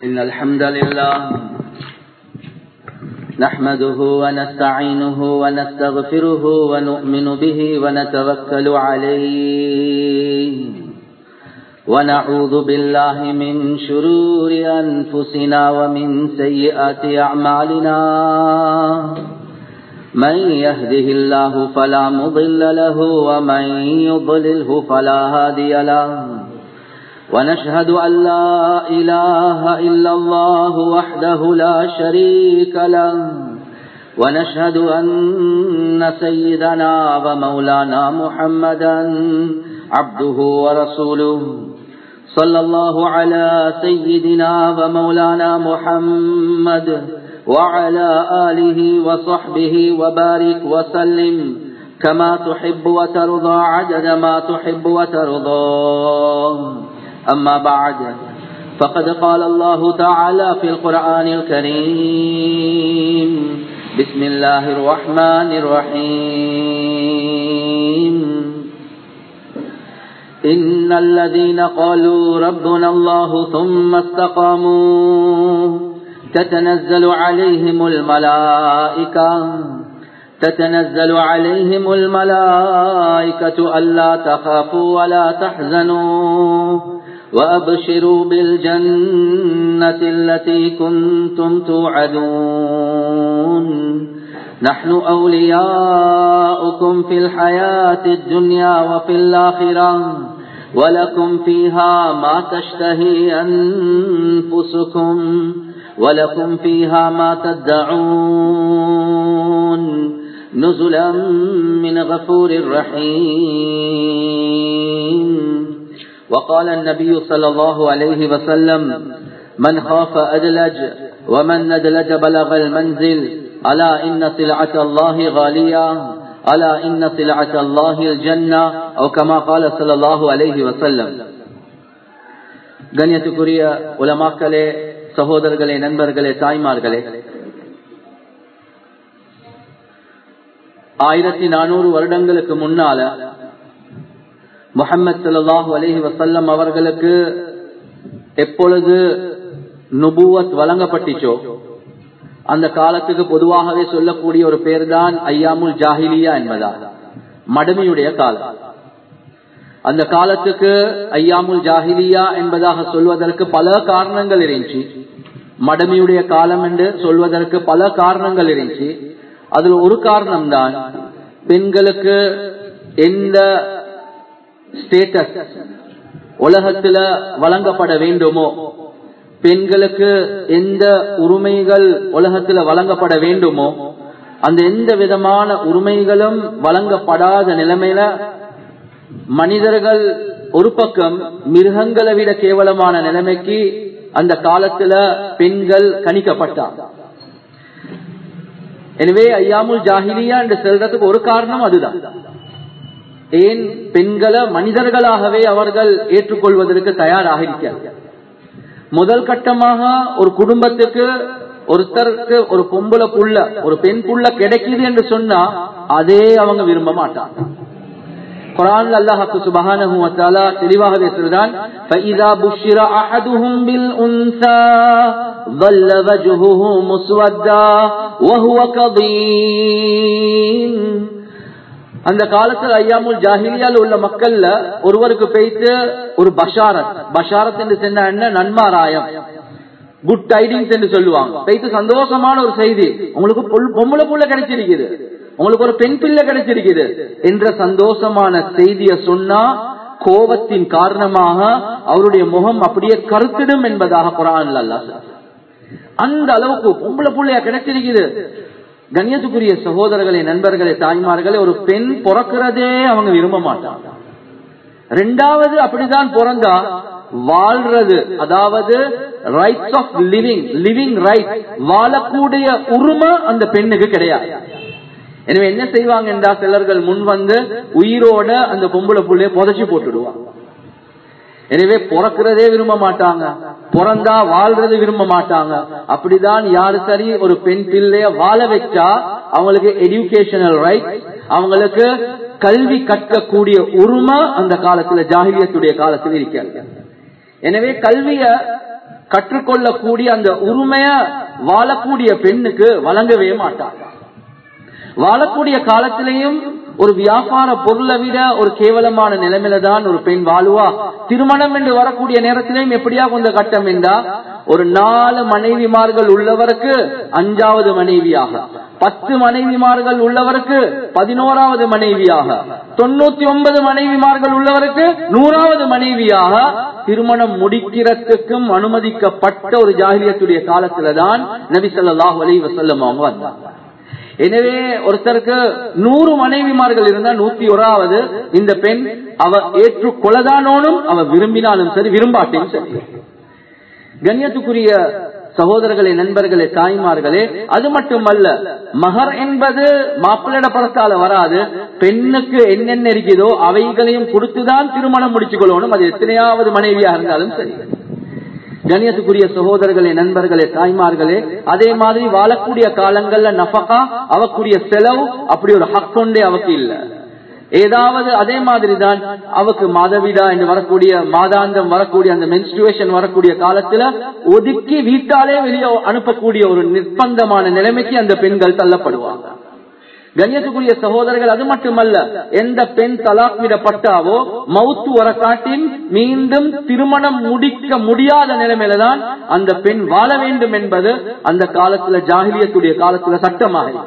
إن الحمد لله نحمده ونستعينه ونستغفره ونؤمن به ونتوكل عليه ونعوذ بالله من شرور أنفسنا ومن سيئات أعمالنا من يهده الله فلا مضل له ومن يضلله فلا هادي له ونشهد أن لا إله إلا الله وحده لا شريك له ونشهد أن سيدنا ومولانا محمدا عبده ورسوله صلى الله على سيدنا ومولانا محمد وعلى آله وصحبه وبارك وسلم كما تحب وترضى عدد ما تحب وترضى أما بعد فقد قال الله تعالى في القرآن الكريم بسم الله الرحمن الرحيم إن الذين قالوا ربنا الله ثم استقاموا تتنزل عليهم الملائكة تتنزل عليهم الملائكة ألا تخافوا ولا تحزنوا وأبشروا بالجنة التي كنتم توعدون نحن أولياؤكم في الحياة الدنيا وفي الآخرة ولكم فيها ما تشتهي أنفسكم ولكم فيها ما تدعون نزلا من غفور رحيم وقال النبي صلى الله عليه وسلم من خاف أدلج ومن ندلج بلغ المنزل ألا إن سلعة الله غالية ألا إن سلعة الله الجنة أو كما قال صلى الله عليه وسلم கண்ணியத்துக்குரிய உலமாக்களே சகோதரர்களே நண்பர்களே தாய்மார்களே ஆயிரத்தி நானூறு வருடங்களுக்கு முன்னால முகமது சல்லாஹூ அலஹி வசல்லம் அவர்களுக்கு எப்பொழுது நுபுவத் வழங்கப்பட்டுச்சோ அந்த காலத்துக்கு பொதுவாகவே சொல்லக்கூடிய ஒரு பேர் தான் ஐயாமுல் ஜாஹிலியா என்பதா மடமையுடைய காலம் அந்த காலத்துக்கு ஐயாமுல் ஜாஹிலியா என்பதாக சொல்வதற்கு பல காரணங்கள் இருந்துச்சு மடமையுடைய காலம் என்று சொல்வதற்கு பல காரணங்கள் இருந்துச்சு அதுல ஒரு காரணம் தான் பெண்களுக்கு எந்த ஸ்டேட்டஸ் உலகத்துல வழங்கப்பட வேண்டுமோ பெண்களுக்கு எந்த உரிமைகள் உலகத்துல வழங்கப்பட வேண்டுமோ அந்த எந்த விதமான உரிமைகளும் வழங்கப்படாத நிலைமையில மனிதர்கள் ஒரு பக்கம் மிருகங்களை விட கேவலமான நிலைமைக்கு அந்த காலத்துல பெண்கள் கணிக்கப்பட்டார் எனவே ஐயாமுல் ஜாகிலியா என்று செல்றதுக்கு ஒரு காரணம் அதுதான் ஏன் பெண்களை மனிதர்களாகவே அவர்கள் ஏற்றுக்கொள்வதற்கு தயாராக இருக்கிறார்கள் முதல் கட்டமாக ஒரு குடும்பத்துக்கு ஒருத்தருக்கு ஒரு பொம்பளை புள்ள ஒரு பெண் புள்ள கிடைக்குது என்று சொன்னா அதே அவங்க விரும்ப மாட்டாங்க குரான் அல்லாஹு சுபஹானஹு வ தஆலா தெளிவாகவே சொல்றான் فاذا بشر احدهم بالانثى ظل وجهه مسودا وهو كظيم அந்த காலத்துல ஐயாமுல் ஜாஹிலியால் உள்ள மக்கள்ல ஒருவருக்கு பெய்த்து ஒரு பஷாரத் பஷாரத் என்று சொன்ன என்ன நன்மாராயம் குட் டைடிங்ஸ் என்று சொல்லுவாங்க பெய்த்து சந்தோஷமான ஒரு செய்தி உங்களுக்கு பொம்பளை புள்ள கிடைச்சிருக்குது உங்களுக்கு ஒரு பெண் பிள்ளை கிடைச்சிருக்குது என்ற சந்தோஷமான செய்திய சொன்னா கோபத்தின் காரணமாக அவருடைய முகம் அப்படியே கருத்திடும் என்பதாக குரான் அல்ல அந்த அளவுக்கு பொம்பளை புள்ளையா கிடைச்சிருக்குது கண்ணியத்துக்குரிய சகோதரர்களே நண்பர்களே தாய்மார்களே ஒரு பெண் பிறக்கிறதே அவங்க விரும்ப மாட்டாங்க ரெண்டாவது அப்படிதான் பிறந்தா வாழ்றது அதாவது rights of living living right வாழக்கூடிய உரிமை அந்த பெண்ணுக்கு கிடையாது எனவே என்ன செய்வாங்க என்றா சிலர்கள் முன் வந்து உயிரோட அந்த பொம்பளை புள்ளைய புதைச்சு போட்டுடுவாங்க எனவே பிறக்கிறதே விரும்ப மாட்டாங்க பிறந்தா வாழ்றது விரும்ப மாட்டாங்க அப்படிதான் யாரு சரி ஒரு பெண் பிள்ளைய வாழ வச்சா அவங்களுக்கு எஜுகேஷனல் ரைட் அவங்களுக்கு கல்வி கற்கக்கூடிய உரிமை அந்த காலத்துல ஜாகிலியத்துடைய காலத்தில் இருக்கிறது எனவே கல்விய கற்றுக்கொள்ளக்கூடிய அந்த உரிமைய வாழக்கூடிய பெண்ணுக்கு வழங்கவே மாட்டார் வாழக்கூடிய காலத்திலையும் ஒரு வியாபார பொருளை விட ஒரு கேவலமான நிலைமையில தான் ஒரு பெண் வாழுவா திருமணம் என்று வரக்கூடிய நேரத்திலையும் எப்படியா கொஞ்ச கட்டம் என்றா ஒரு நாலு மனைவிமார்கள் உள்ளவருக்கு அஞ்சாவது மனைவியாக பத்து மனைவிமார்கள் உள்ளவருக்கு பதினோராவது மனைவியாக தொண்ணூத்தி ஒன்பது மனைவிமார்கள் உள்ளவருக்கு நூறாவது மனைவியாக திருமணம் முடிக்கிறதுக்கும் அனுமதிக்கப்பட்ட ஒரு ஜாகிலியத்துடைய காலத்துலதான் நபி சொல்லாஹ் அலி வசல்லம் அவங்க வந்தாங்க எனவே ஒருத்தருக்கு நூறு மனைவிமார்கள் இருந்தா நூத்தி ஓராவது இந்த பெண் அவ ஏற்றுக்கொள்ளதானோனும் அவ விரும்பினாலும் சரி விரும்பாட்டையும் சரி கண்ணியத்துக்குரிய சகோதரர்களே நண்பர்களே தாய்மார்களே அது மட்டுமல்ல மகர் என்பது மாப்பிள்ளட படத்தால வராது பெண்ணுக்கு என்னென்ன இருக்குதோ அவைகளையும் கொடுத்துதான் திருமணம் முடிச்சு கொள்ளணும் அது எத்தனையாவது மனைவியா இருந்தாலும் சரி கணியத்துக்குரிய சகோதரர்களே நண்பர்களே தாய்மார்களே அதே மாதிரி வாழக்கூடிய காலங்கள்ல நபகா அவக்குரிய செலவு அப்படி ஒரு ஹக்கொண்டே அவக்கு இல்ல ஏதாவது அதே மாதிரி தான் அவக்கு மாதவிடா என்று வரக்கூடிய மாதாந்தம் வரக்கூடிய அந்த மென்ஸ்டுவேஷன் வரக்கூடிய காலத்துல ஒதுக்கி வீட்டாலே வெளியே அனுப்பக்கூடிய ஒரு நிர்பந்தமான நிலைமைக்கு அந்த பெண்கள் தள்ளப்படுவாங்க கண்ணியத்துக்குரிய சகோதரர்கள் அது மட்டுமல்ல எந்த பெண் தலாக் விடப்பட்டாவோ மவுத்து வர காட்டின் மீண்டும் திருமணம் முடிக்க முடியாத நிலைமையில தான் அந்த பெண் வாழ வேண்டும் என்பது அந்த காலத்துல ஜாகிலியத்துடைய காலத்துல சட்டமாக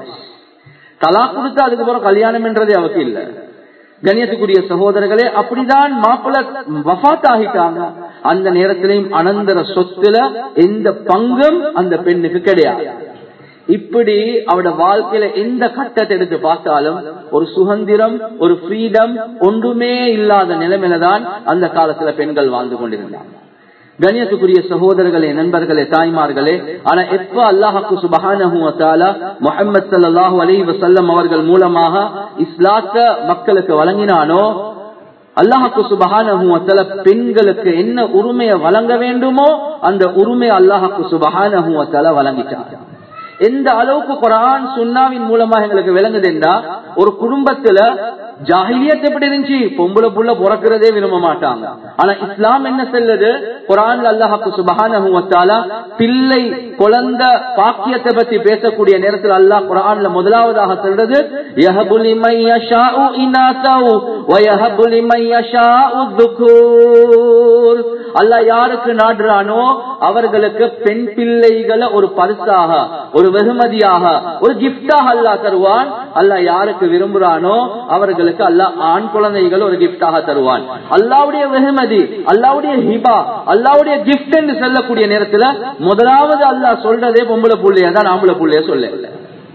தலாக் கொடுத்து அதுக்கப்புறம் கல்யாணம் என்றதே அவருக்கு இல்ல கண்ணியத்துக்குரிய சகோதரர்களே அப்படிதான் மாப்பிள்ள வஃத் ஆகிட்டாங்க அந்த நேரத்திலையும் அனந்தர சொத்துல எந்த பங்கும் அந்த பெண்ணுக்கு கிடையாது இப்படி அவட வாழ்க்கையில எந்த கட்டத்தை எடுத்து பார்த்தாலும் ஒரு சுதந்திரம் ஒரு ஃப்ரீடம் ஒன்றுமே இல்லாத நிலைமையில தான் அந்த காலத்துல பெண்கள் வாழ்ந்து கொண்டிருந்தாங்க கண்ணியத்துக்குரிய சகோதரர்களே நண்பர்களே தாய்மார்களே ஆனா எப்ப அல்லாஹாக்கு சுபஹானஹூத்தாலா முகமது சல்லாஹூ அலி வசல்லம் அவர்கள் மூலமாக இஸ்லாத்த மக்களுக்கு வழங்கினானோ அல்லாஹாக்கு சுபஹானஹூத்தல பெண்களுக்கு என்ன உரிமையை வழங்க வேண்டுமோ அந்த உரிமை அல்லாஹாக்கு சுபஹானஹூத்தல வழங்கிட்டாங்க எந்த அளவுக்கு குரான் சுண்ணாவின் மூலமா எங்களுக்கு விளங்குதுண்டா ஒரு குடும்பத்துல ஜாகிலியத் எப்படி இருந்துச்சு பொம்பளை புள்ள பிறக்கிறதே விரும்ப மாட்டாங்க ஆனா இஸ்லாம் என்ன செல்லுது குரான் அல்லாஹாக்கு சுபஹான பிள்ளை குழந்தை பாக்கியத்தை பத்தி பேசக்கூடிய நேரத்தில் அல்லாஹ் குரான்ல முதலாவதாக சொல்றது அல்லாஹ் யாருக்கு நாடுறானோ அவர்களுக்கு பெண் பிள்ளைகளை ஒரு பரிசாக ஒரு வெகுமதியாக ஒரு கிப்டாக அல்லாஹ் தருவான் அல்லாஹ் யாருக்கு விரும்புறானோ அவர்களுக்கு அல்லாஹ் ஆண் குழந்தைகள் ஒரு கிப்டாக தருவான் அல்லாவுடைய வெகுமதி அல்லாவுடைய ஹிபா அல்லாவுடைய கிஃப்ட் என்று சொல்லக்கூடிய நேரத்துல முதலாவது அல்லாஹ் சொல்றதே பொம்பளை புள்ளையா தான் ஆம்பளை புள்ளைய சொல்ல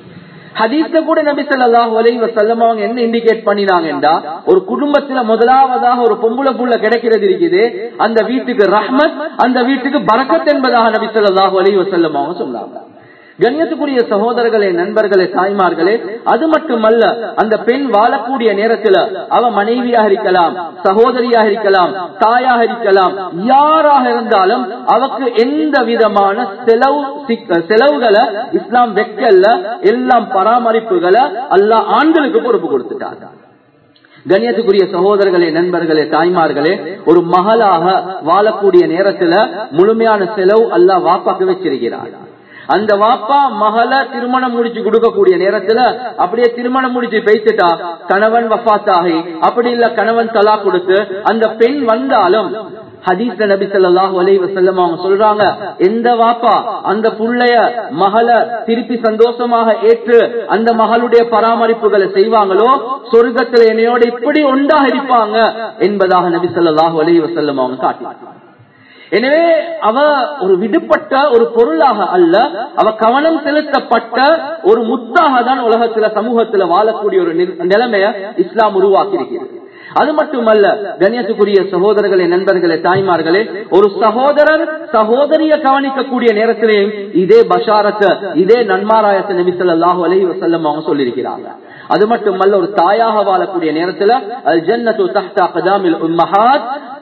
ஹதீஸ்ல கூட நபி சொல்லாஹு அலை வசல்லம் அவங்க என்ன இண்டிகேட் பண்ணினாங்கடா ஒரு குடும்பத்துல முதலாவதாக ஒரு பொம்பளை புள்ள கிடைக்கிறது இருக்குது அந்த வீட்டுக்கு ரஹ்மத் அந்த வீட்டுக்கு பரக்கத் என்பதாக நபி சொல்லாஹு அலை வசல்லம் அவங்க சொன்னாங்க கண்ணியத்துக்குரிய சகோதரர்களே நண்பர்களே தாய்மார்களே அது மட்டுமல்ல அந்த பெண் வாழக்கூடிய நேரத்துல அவ மனைவியாக இருக்கலாம் சகோதரியாக இருக்கலாம் தாயாக இருக்கலாம் யாராக இருந்தாலும் அவக்கு எந்த விதமான செலவு செலவுகளை இஸ்லாம் வெக்கல்ல எல்லாம் பராமரிப்புகளை அல்லாஹ் ஆண்களுக்கு பொறுப்பு கொடுத்துட்டாங்க கண்ணியத்துக்குரிய சகோதரர்களே நண்பர்களே தாய்மார்களே ஒரு மகளாக வாழக்கூடிய நேரத்துல முழுமையான செலவு அல்லாஹ் வாப்பாக்கு வச்சிருக்கிறார் அந்த வாப்பா மகள திருமணம் முடிச்சு கொடுக்கக்கூடிய நேரத்துல அப்படியே திருமணம் முடிச்சு பேசிட்டா கணவன் வஃத்தாகி அப்படி இல்ல கணவன் தலா கொடுத்து அந்த பெண் வந்தாலும் ஹதீஸ்ல நபி சொல்லாஹு அலி வசல்லம் அவங்க சொல்றாங்க எந்த வாப்பா அந்த புள்ளைய மகள திருப்பி சந்தோஷமாக ஏற்று அந்த மகளுடைய பராமரிப்புகளை செய்வாங்களோ சொர்க்கத்துல என்னையோட இப்படி ஒன்றாக இருப்பாங்க என்பதாக நபி சொல்லாஹு அலி வசல்லம் அவங்க காட்டினாங்க எனவே அவ ஒரு விடுபட்ட ஒரு பொருளாக அல்ல அவ கவனம் செலுத்தப்பட்ட ஒரு முத்தாக தான் உலகத்துல சமூகத்துல வாழக்கூடிய ஒரு நிலைமைய இஸ்லாம் உருவாக்கி இருக்கிறது அது மட்டுமல்ல கண்ணியத்துக்குரிய சகோதரர்களே நண்பர்களே தாய்மார்களே ஒரு சகோதரர் சகோதரிய கவனிக்கக்கூடிய நேரத்திலேயும் இதே பஷாரத்தை இதே நன்மாராயத்தை நபிசல்லாஹு அலஹி வசல்லம் அவங்க சொல்லியிருக்கிறாங்க அது மட்டுமல்ல ஒரு தாயாக வாழக்கூடிய நேரத்துல அல் ஜன்னத்து தஹ்தா கதாமில் உம்மஹாத் உம்ம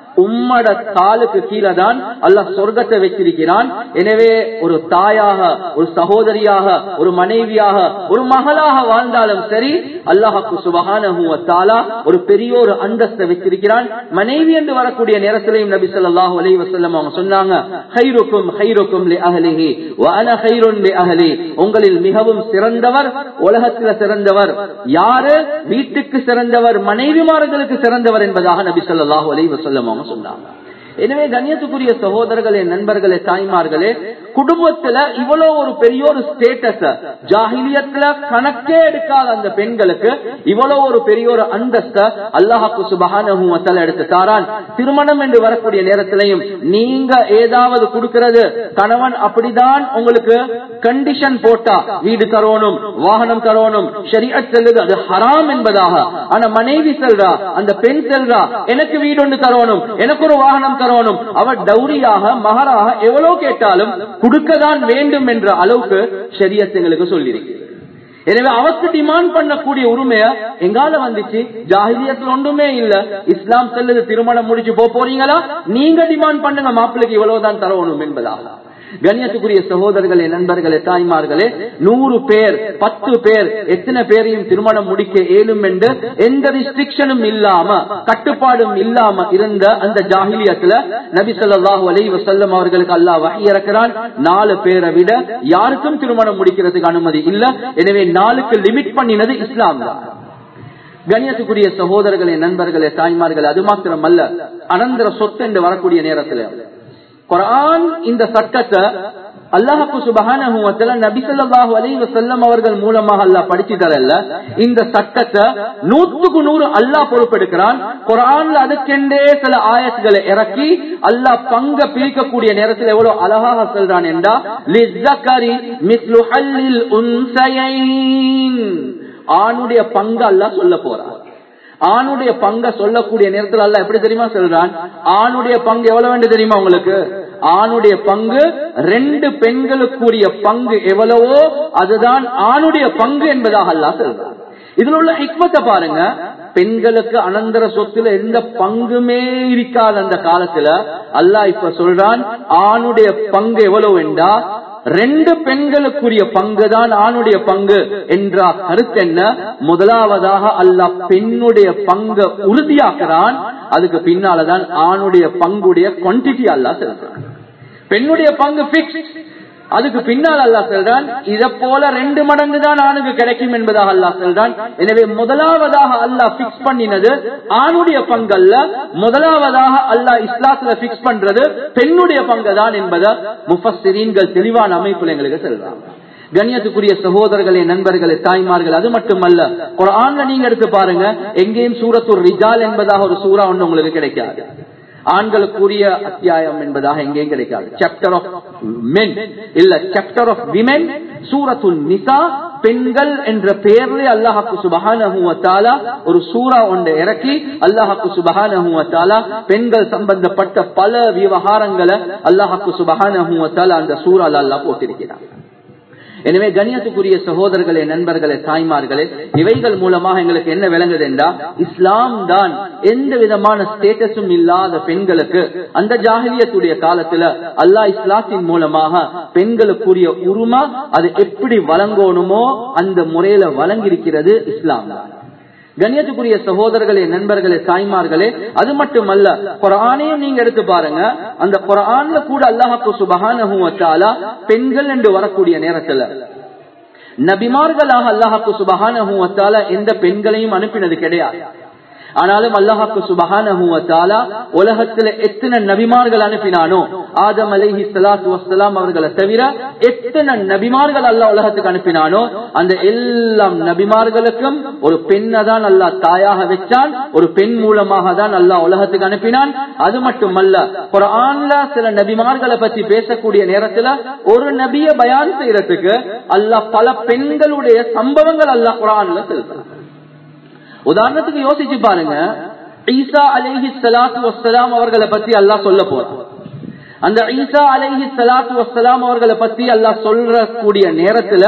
உம்மட காலுக்கு கீழே தான் அல்லாஹ் சொர்க்கத்தை வச்சிருக்கிறான் எனவே ஒரு தாயாக ஒரு சகோதரியாக ஒரு மனைவியாக ஒரு மகளாக வாழ்ந்தாலும் சரி அல்லாஹாக்கு சுபகான ஒரு பெரிய ஒரு அந்தஸ்தை வச்சிருக்கிறான் மனைவி என்று வரக்கூடிய நேரத்திலையும் நபி ஸல்லல்லாஹு அலைஹி வஸல்லம் அவங்க சொன்னாங்க ஹைருக்கும் ஹைருக்கும் லி அஹ்லிஹி வ அன ஹைருன் லி அஹ்லி உங்களில் மிகவும் சிறந்தவர் உலகத்தில் சிறந்தவர் யாரு வீட்டுக்கு சிறந்தவர் மனைவிமார்களுக்கு சிறந்தவர் என்பதாக நபி ஸல்லல்லாஹு அலைஹி வஸல்லம் அவங்க சொன்னாங்க எனவே கண்ணியத்துக்குரிய சகோதரர்களே நண்பர்களே தாய்மார்களே குடும்பத்துல இவ்வளவு ஒரு பெரிய ஒரு ஸ்டேட்டஸ் ஜாகிலியத்துல கணக்கே எடுக்காத அந்த பெண்களுக்கு இவ்வளவு ஒரு பெரிய ஒரு அந்தஸ்த அல்லாஹாக்கு சுபகான எடுத்து தாரான் திருமணம் என்று வரக்கூடிய நேரத்திலையும் நீங்க ஏதாவது கொடுக்கிறது கணவன் அப்படிதான் உங்களுக்கு கண்டிஷன் போட்டா வீடு தரணும் வாகனம் தரணும் ஷரியத் செல்லுது அது ஹராம் என்பதாக ஆனா மனைவி செல்றா அந்த பெண் செல்றா எனக்கு வீடு ஒன்று தரணும் எனக்கு ஒரு வாகனம் தரணும் அவர் டௌரியாக மகராக எவ்வளவு கேட்டாலும் கொடுக்கதான் வேண்டும் என்ற அளவுக்கு ஷரியத் எங்களுக்கு சொல்லியிருக்கு எனவே அவருக்கு டிமாண்ட் பண்ணக்கூடிய உரிமைய எங்கால வந்துச்சு ஜாகிலியத்துல ஒன்றுமே இல்ல இஸ்லாம் செல்லுது திருமணம் முடிச்சு போக போறீங்களா நீங்க டிமாண்ட் பண்ணுங்க மாப்பிள்ளைக்கு இவ்வளவுதான் தரணும் என்பதாக கண்ணியத்துக்குரிய சகோதரர்களே நண்பர்களே தாய்மார்களே நூறு பேர் பத்து பேர் எத்தனை பேரையும் திருமணம் முடிக்க இயலும் என்று எந்த ரிஸ்ட்ரிக்ஷனும் இல்லாம கட்டுப்பாடும் இல்லாம இருந்த அந்த ஜாகிலியத்துல நபி சொல்லாஹு அலை வசல்லம் அவர்களுக்கு அல்லாஹ் வகை இறக்கிறான் நாலு பேரை விட யாருக்கும் திருமணம் முடிக்கிறதுக்கு அனுமதி இல்ல எனவே நாளுக்கு லிமிட் பண்ணினது இஸ்லாம் தான் கண்ணியத்துக்குரிய சகோதரர்களே நண்பர்களே தாய்மார்களே அது மாத்திரம் அல்ல அனந்தர சொத்து என்று வரக்கூடிய நேரத்தில் குரான் இந்த சட்டத்தை அல்லாஹு சுபஹான நபிசல்லாஹு அலி வசல்லம் அவர்கள் மூலமாக அல்லாஹ் படிச்சு தரல இந்த சட்டத்தை நூத்துக்கு நூறு அல்லாஹ் பொறுப்பெடுக்கிறான் குரான்ல அதுக்கெண்டே சில ஆயத்துகளை இறக்கி அல்லாஹ் பங்க பிரிக்கக்கூடிய நேரத்தில் எவ்வளவு அழகாக சொல்றான் என்றா ஆணுடைய பங்கு அல்லாஹ் சொல்ல போறான் ஆணுடைய பங்க சொல்லக்கூடிய நேரத்தில் அல்ல எப்படி தெரியுமா சொல்றான் ஆணுடைய பங்கு எவ்வளவு வேண்டும் தெரியுமா உங்களுக்கு ஆணுடைய பங்கு ரெண்டு பெண்களுக்குரிய பங்கு எவ்வளவோ அதுதான் ஆணுடைய பங்கு என்பதாக அல்லா சொல்றான் இதுல உள்ள ஹிக்மத்தை பாருங்க பெண்களுக்கு அனந்தர சொத்துல எந்த பங்குமே இருக்காத அந்த காலத்துல அல்லாஹ் இப்ப சொல்றான் ஆணுடைய பங்கு எவ்வளவு என்றா ரெண்டு பெண்களுக்குரிய பங்கு தான் ஆணுடைய பங்கு என்ற கருத்து என்ன முதலாவதாக அல்லாஹ் பெண்ணுடைய பங்கு உறுதியாக்குறான் அதுக்கு பின்னாலதான் ஆணுடைய பங்குடைய குவான்டிட்டி அல்லா சொல்றான் பெண்ணுடைய பங்கு பிக்ஸ் அதுக்கு பின்னால் அல்லா சொல்றான் இத போல ரெண்டு மடங்கு தான் ஆணுக்கு கிடைக்கும் என்பதாக அல்லா சொல்றான் எனவே முதலாவதாக அல்லாஹ் பிக்ஸ் பண்ணினது ஆணுடைய பங்கு அல்ல முதலாவதாக அல்லாஹ் இஸ்லாத்துல பிக்ஸ் பண்றது பெண்ணுடைய பங்கு தான் என்பதை முஃபஸ்திரீன்கள் தெளிவான அமைப்புல எங்களுக்கு சொல்றாங்க கண்ணியத்துக்குரிய சகோதரர்களே நண்பர்களே தாய்மார்கள் அது மட்டுமல்ல ஒரு ஆண்ல நீங்க எடுத்து பாருங்க எங்கேயும் சூரத்தூர் ரிஜால் என்பதாக ஒரு சூறா ஒண்ணு உங்களுக்கு கிடைக்காது ஆண்களுக்குரிய அத்தியாயம் என்பதாக எங்கேயும் கிடைக்காது சாப்டர் ஆஃப் மென் இல்ல சாப்டர் ஆஃப் விமென் சூரத்துல் நிசா பெண்கள் என்ற பெயர்ல அல்லாஹாக்கு சுபகான ஒரு சூறா ஒன்றை இறக்கி அல்லாஹாக்கு சுபகான பெண்கள் சம்பந்தப்பட்ட பல விவகாரங்களை அல்லாஹாக்கு சுபகான அந்த சூறால அல்லாஹ் போட்டிருக்கிறார் எனவே கணியத்துக்குரிய சகோதரர்களே நண்பர்களே தாய்மார்களே இவைகள் மூலமாக எங்களுக்கு என்ன விளங்குது என்றா இஸ்லாம் தான் எந்த விதமான ஸ்டேட்டஸும் இல்லாத பெண்களுக்கு அந்த ஜாகிலியத்துடைய காலத்துல அல்லாஹ் இஸ்லாத்தின் மூலமாக பெண்களுக்குரிய உரிமை அது எப்படி வழங்கணுமோ அந்த முறையில வழங்கியிருக்கிறது இஸ்லாம் தான் கண்ணியத்துக்குரிய சகோதரர்களே நண்பர்களே தாய்மார்களே அது மட்டுமல்ல குரானையும் நீங்க எடுத்து பாருங்க அந்த குரான்ல கூட அல்லாஹாக்கு சுபகான பெண்கள் என்று வரக்கூடிய நேரத்துல நபிமார்களாக அல்லாஹாக்கு சுபகான எந்த பெண்களையும் அனுப்பினது கிடையாது ஆனாலும் அல்லாஹாக்கு சுபகான உலகத்துல எத்தனை நபிமார்கள் அனுப்பினானோ ஆதம் அலஹி சலாத்து வசலாம் அவர்களை தவிர எத்தனை நபிமார்கள் அல்லா உலகத்துக்கு அனுப்பினானோ அந்த எல்லாம் நபிமார்களுக்கும் ஒரு பெண்ணை தான் அல்லா தாயாக வச்சான் ஒரு பெண் மூலமாக தான் அல்லா உலகத்துக்கு அனுப்பினான் அது மட்டுமல்ல ஒரு ஆண்ல சில நபிமார்களை பத்தி பேசக்கூடிய நேரத்துல ஒரு நபிய பயான் செய்யறதுக்கு அல்லா பல பெண்களுடைய சம்பவங்கள் அல்லா குரான்ல செலுத்தான் உதாரணத்துக்கு யோசிச்சு பாருங்க ஈசா அலேஹி சலாத்து வசலாம் அவர்களை பத்தி அல்லாஹ் சொல்ல போறான் அந்த ஈசா அலைஹி சலாத்து வசலாம் அவர்களை பத்தி அல்லாஹ் சொல்றக்கூடிய நேரத்துல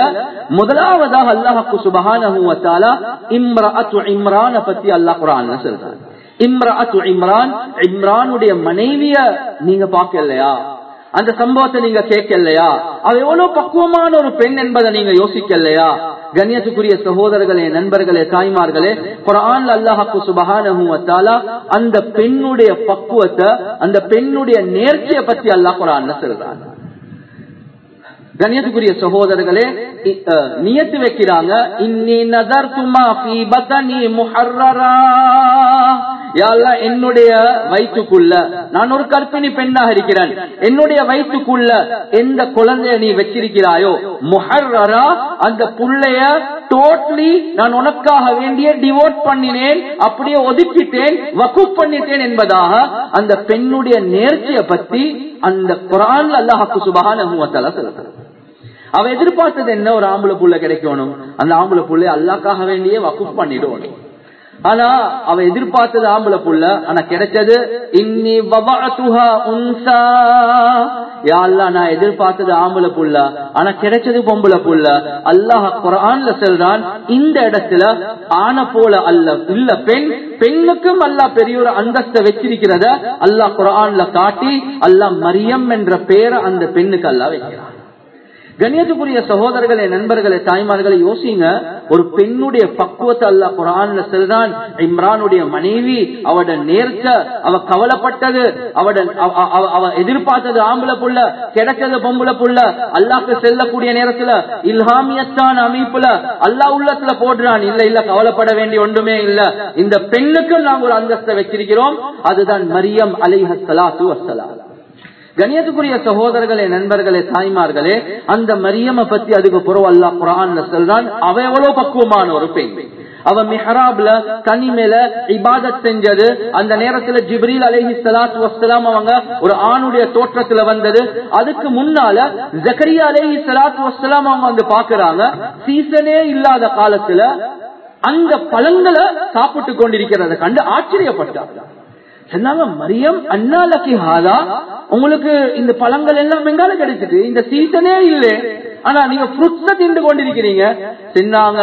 முதலாவதாக அல்லாஹு சுபஹானஹு வ தஆலா இம்ராஅத்து இம்ரான பத்தி அல்லாஹ் குர்ஆன்ல சொல்றான் இம்ராத்து இம்ரான் இம்ரானுடைய மனைவிய நீங்க பார்க்கலையா அந்த சம்பவத்தை நீங்க கேட்கலையா அவ எவ்வளவு பக்குவமான ஒரு பெண் என்பதை நீங்க யோசிக்கலையா கண்ணியத்துக்குரிய சகோதரர்களே நண்பர்களே தாய்மார்களே குரான் அல்லாஹாக்கு சுபஹானஹு வத்தாலா அந்த பெண்ணுடைய பக்குவத்தை அந்த பெண்ணுடைய நேர்ச்சியை பத்தி அல்லாஹ் குரான்ல சொல்றான் கண்ணியத்துக்குரிய சகோதரர்களே நியத்து வைக்கிறாங்க இன்னி நதர் துமா ஃபீ பதனி முஹர்ரரா என்னுடைய வயிற்றுக்குள்ள நான் ஒரு கற்பிணி பெண்ணாக இருக்கிறேன் என்னுடைய வயிற்றுக்குள்ள எந்த குழந்தைய நீ வச்சிருக்கிறாயோ முஹர்ரரா அந்த புள்ளைய டோட்டலி நான் உனக்காக வேண்டிய டிவோட் பண்ணினேன் அப்படியே ஒதுக்கிட்டேன் வகு பண்ணிட்டேன் என்பதாக அந்த பெண்ணுடைய நேர்ச்சியை பத்தி அந்த குரான் அல்லாஹாக்கு சுபகான சொல்றாங்க அவ எதிர்பார்த்தது என்ன ஒரு ஆம்பளை புள்ள கிடைக்கணும் அந்த ஆம்பளை புள்ளை அல்லாக்காக வேண்டியே வகுப்பு பண்ணிடுவோம் ஆனா அவ எதிர்பார்த்தது ஆம்பளை புள்ள ஆனா கிடைச்சது இன்னி உன்சா யாழ்லா நான் எதிர்பார்த்தது ஆம்பளை புள்ள ஆனா கிடைச்சது பொம்பளை புள்ள அல்லாஹ் குரான்ல செல்றான் இந்த இடத்துல ஆன போல அல்ல இல்ல பெண் பெண்ணுக்கும் அல்லா பெரிய ஒரு அந்தஸ்தை வச்சிருக்கிறத அல்லாஹ் குரான்ல காட்டி அல்லாஹ் மரியம் என்ற பெயரை அந்த பெண்ணுக்கு அல்லா வைக்கிறான் கண்ணியத்துக்குரிய சகோதரர்களே நண்பர்களே தாய்மார்களை யோசிங்க ஒரு பெண்ணுடைய பக்குவத்தை அல்ல குரான்ல செல்றான் இம்ரானுடைய மனைவி அவட நேர்ச்ச அவ கவலைப்பட்டது அவட அவ எதிர்பார்த்தது ஆம்பளை புள்ள கிடைச்சது பொம்பளை புள்ள அல்லாக்கு செல்லக்கூடிய நேரத்துல இல்ஹாமியத்தான அமைப்புல அல்லா உள்ளத்துல போடுறான் இல்ல இல்ல கவலைப்பட வேண்டிய ஒன்றுமே இல்ல இந்த பெண்ணுக்கு நாங்க ஒரு அந்தஸ்தை வச்சிருக்கிறோம் அதுதான் மரியம் அலிஹ சலாத்து வசலாம் கணியத்துக்குரிய சகோதரர்களே நண்பர்களே தாய்மார்களே அந்த மரியம பத்தி அதுக்கு புறவு அல்லா குரான்ல சொல்றான் அவ எவ்வளவு பக்குவமான ஒரு பெண் அவ மிஹராப்ல தனி மேல இபாதத் செஞ்சது அந்த நேரத்துல ஜிப்ரீல் அலஹி சலாத்து வசலாம் அவங்க ஒரு ஆணுடைய தோற்றத்துல வந்தது அதுக்கு முன்னால ஜக்கரியா அலஹி சலாத்து வசலாம் அவங்க வந்து பாக்குறாங்க சீசனே இல்லாத காலத்துல அந்த பழங்களை சாப்பிட்டு கொண்டிருக்கிறத கண்டு ஆச்சரியப்பட்டாங்க சொன்னாங்க மரியம் அண்ணாலக்கி ஹாதா உங்களுக்கு இந்த பழங்கள் எல்லாம் எங்கால கிடைச்சிட்டு இந்த சீசனே இல்லை ஆனா நீங்க ஃப்ரூட்ஸ் தின்று கொண்டிருக்கிறீங்க சொன்னாங்க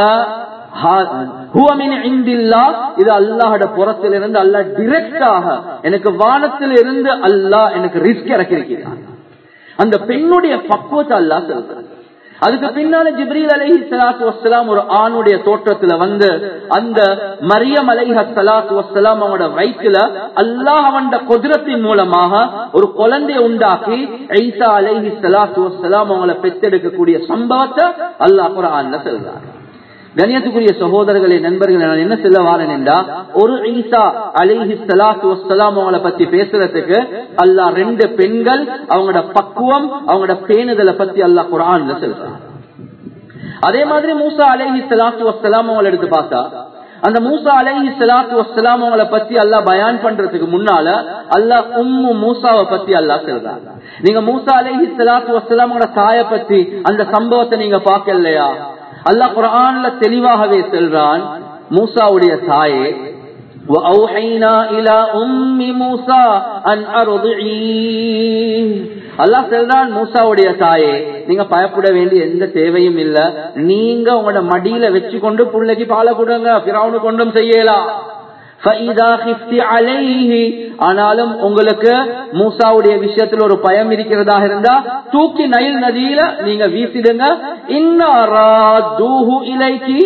இது அல்லாஹோட புறத்தில் இருந்து அல்லா டிரெக்டாக எனக்கு வானத்தில் இருந்து அல்லாஹ் எனக்கு ரிஸ்க் இறக்கிருக்கிறான் அந்த பெண்ணுடைய பக்குவத்தை அல்லா சொல்றான் அதுக்கு பின்னால ஜிப்ரீல் அலஹி சலாத்து வசலாம் ஒரு ஆணுடைய தோற்றத்துல வந்து அந்த மரியம் அலைஹ சலாத்து வசலாம் அவனோட வயிற்றுல அல்லாஹ் அவன் குதிரத்தின் மூலமாக ஒரு குழந்தைய உண்டாக்கி ஐசா அலைஹி சலாத்து வசலாம் அவங்கள பெத்தெடுக்கக்கூடிய சம்பவத்தை அல்லாஹ் குரான்ல சொல்றார் கணியத்துக்குரிய சகோதரர்களே நண்பர்கள் நான் என்ன சொல்ல வாரேன் என்றா ஒரு ஈசா அலிஹி சலாத்து வசலாம் அவங்கள பத்தி பேசுறதுக்கு அல்லா ரெண்டு பெண்கள் அவங்களோட பக்குவம் அவங்களோட பேணுதலை பத்தி அல்லா குரான்ல சொல்றான் அதே மாதிரி மூசா அலிஹி சலாத்து வசலாம் அவங்களை எடுத்து பார்த்தா அந்த மூசா அலைஹி சலாத்து வசலாம் அவங்கள பத்தி அல்லா பயான் பண்றதுக்கு முன்னால அல்லா உம்மு மூசாவை பத்தி அல்லா சொல்றாங்க நீங்க மூசா அலைஹி சலாத்து வசலாம் தாய பத்தி அந்த சம்பவத்தை நீங்க பார்க்கலையா அல்லாஹ் குரான்ல தெளிவாகவே செல்றான் மூசாவுடைய தாயே وأوحينا إلى أم موسى أن أرضعيه அல்லாஹ் சொல்றான் மூசாவுடைய தாயே நீங்க பயப்பட வேண்டிய எந்த தேவையும் இல்ல நீங்க உங்களோட மடியில வச்சு கொண்டு பிள்ளைக்கு பாலை கொடுங்க பிறவனு கொண்டும் செய்யலாம் ஆனாலும் உங்களுக்கு மூசாவுடைய விஷயத்துல ஒரு பயம் இருக்கிறதாக இருந்தா தூக்கி நைல் நதியில நீங்க வீசிடுங்க இலைக்கு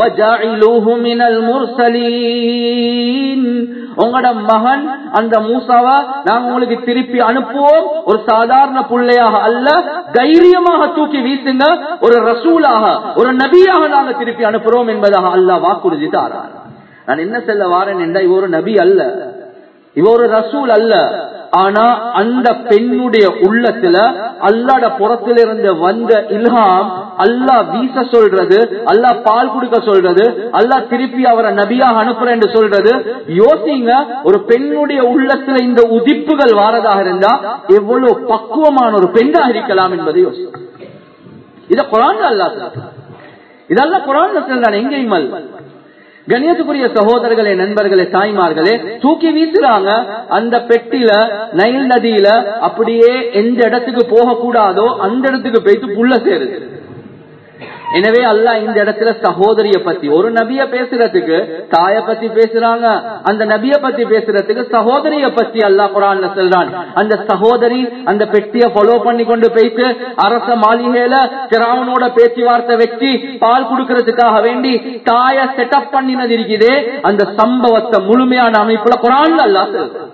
உங்களோட மகன் அந்த மூசாவை நாங்க உங்களுக்கு திருப்பி அனுப்புவோம் ஒரு சாதாரண பிள்ளையாக அல்ல தைரியமாக தூக்கி வீசுங்க ஒரு ரசூலாக ஒரு நபியாக நாங்க திருப்பி அனுப்புறோம் என்பதாக அல்ல வாக்குறுதி தாரார் நான் என்ன செல்ல வாரேன் என்றா இவ ஒரு நபி அல்ல இவ ஒரு ரசூல் அல்ல ஆனா அந்த பெண்ணுடைய உள்ளத்துல அல்லாட புறத்திலிருந்து வந்த இல்ஹாம் அல்லா வீச சொல்றது அல்லா பால் குடுக்க சொல்றது அல்லா திருப்பி அவரை நபியாக அனுப்புறேன் என்று சொல்றது யோசிங்க ஒரு பெண்ணுடைய உள்ளத்துல இந்த உதிப்புகள் வாரதாக இருந்தா எவ்வளவு பக்குவமான ஒரு பெண்ணாக இருக்கலாம் என்பதை யோசி இத குரான் அல்லா இதெல்லாம் குரான் சொல்றான் எங்கேயும் அல்ல கணியத்துக்குரிய சகோதரர்களே நண்பர்களே தாய்மார்களே தூக்கி வீசுறாங்க அந்த பெட்டில நைல் நதியில அப்படியே எந்த இடத்துக்கு போக கூடாதோ அந்த இடத்துக்கு போயிட்டு புள்ள சேருது எனவே அல்லாஹ் இந்த இடத்துல சகோதரிய பத்தி ஒரு நபிய பேசுறதுக்கு தாய பத்தி பேசுறாங்க அந்த நபிய பத்தி பேசுறதுக்கு சகோதரிய பத்தி அல்லாஹ் குரான்ல சொல்றான் அந்த சகோதரி அந்த பெட்டிய ஃபாலோ பண்ணி கொண்டு போயிட்டு அரச மாளிகையில திராவனோட பேச்சுவார்த்தை வச்சு பால் கொடுக்கறதுக்காக வேண்டி தாய செட்டப் பண்ணினது இருக்குதே அந்த சம்பவத்தை முழுமையான அமைப்புல குரான்ல அல்லாஹ் சொல்றான்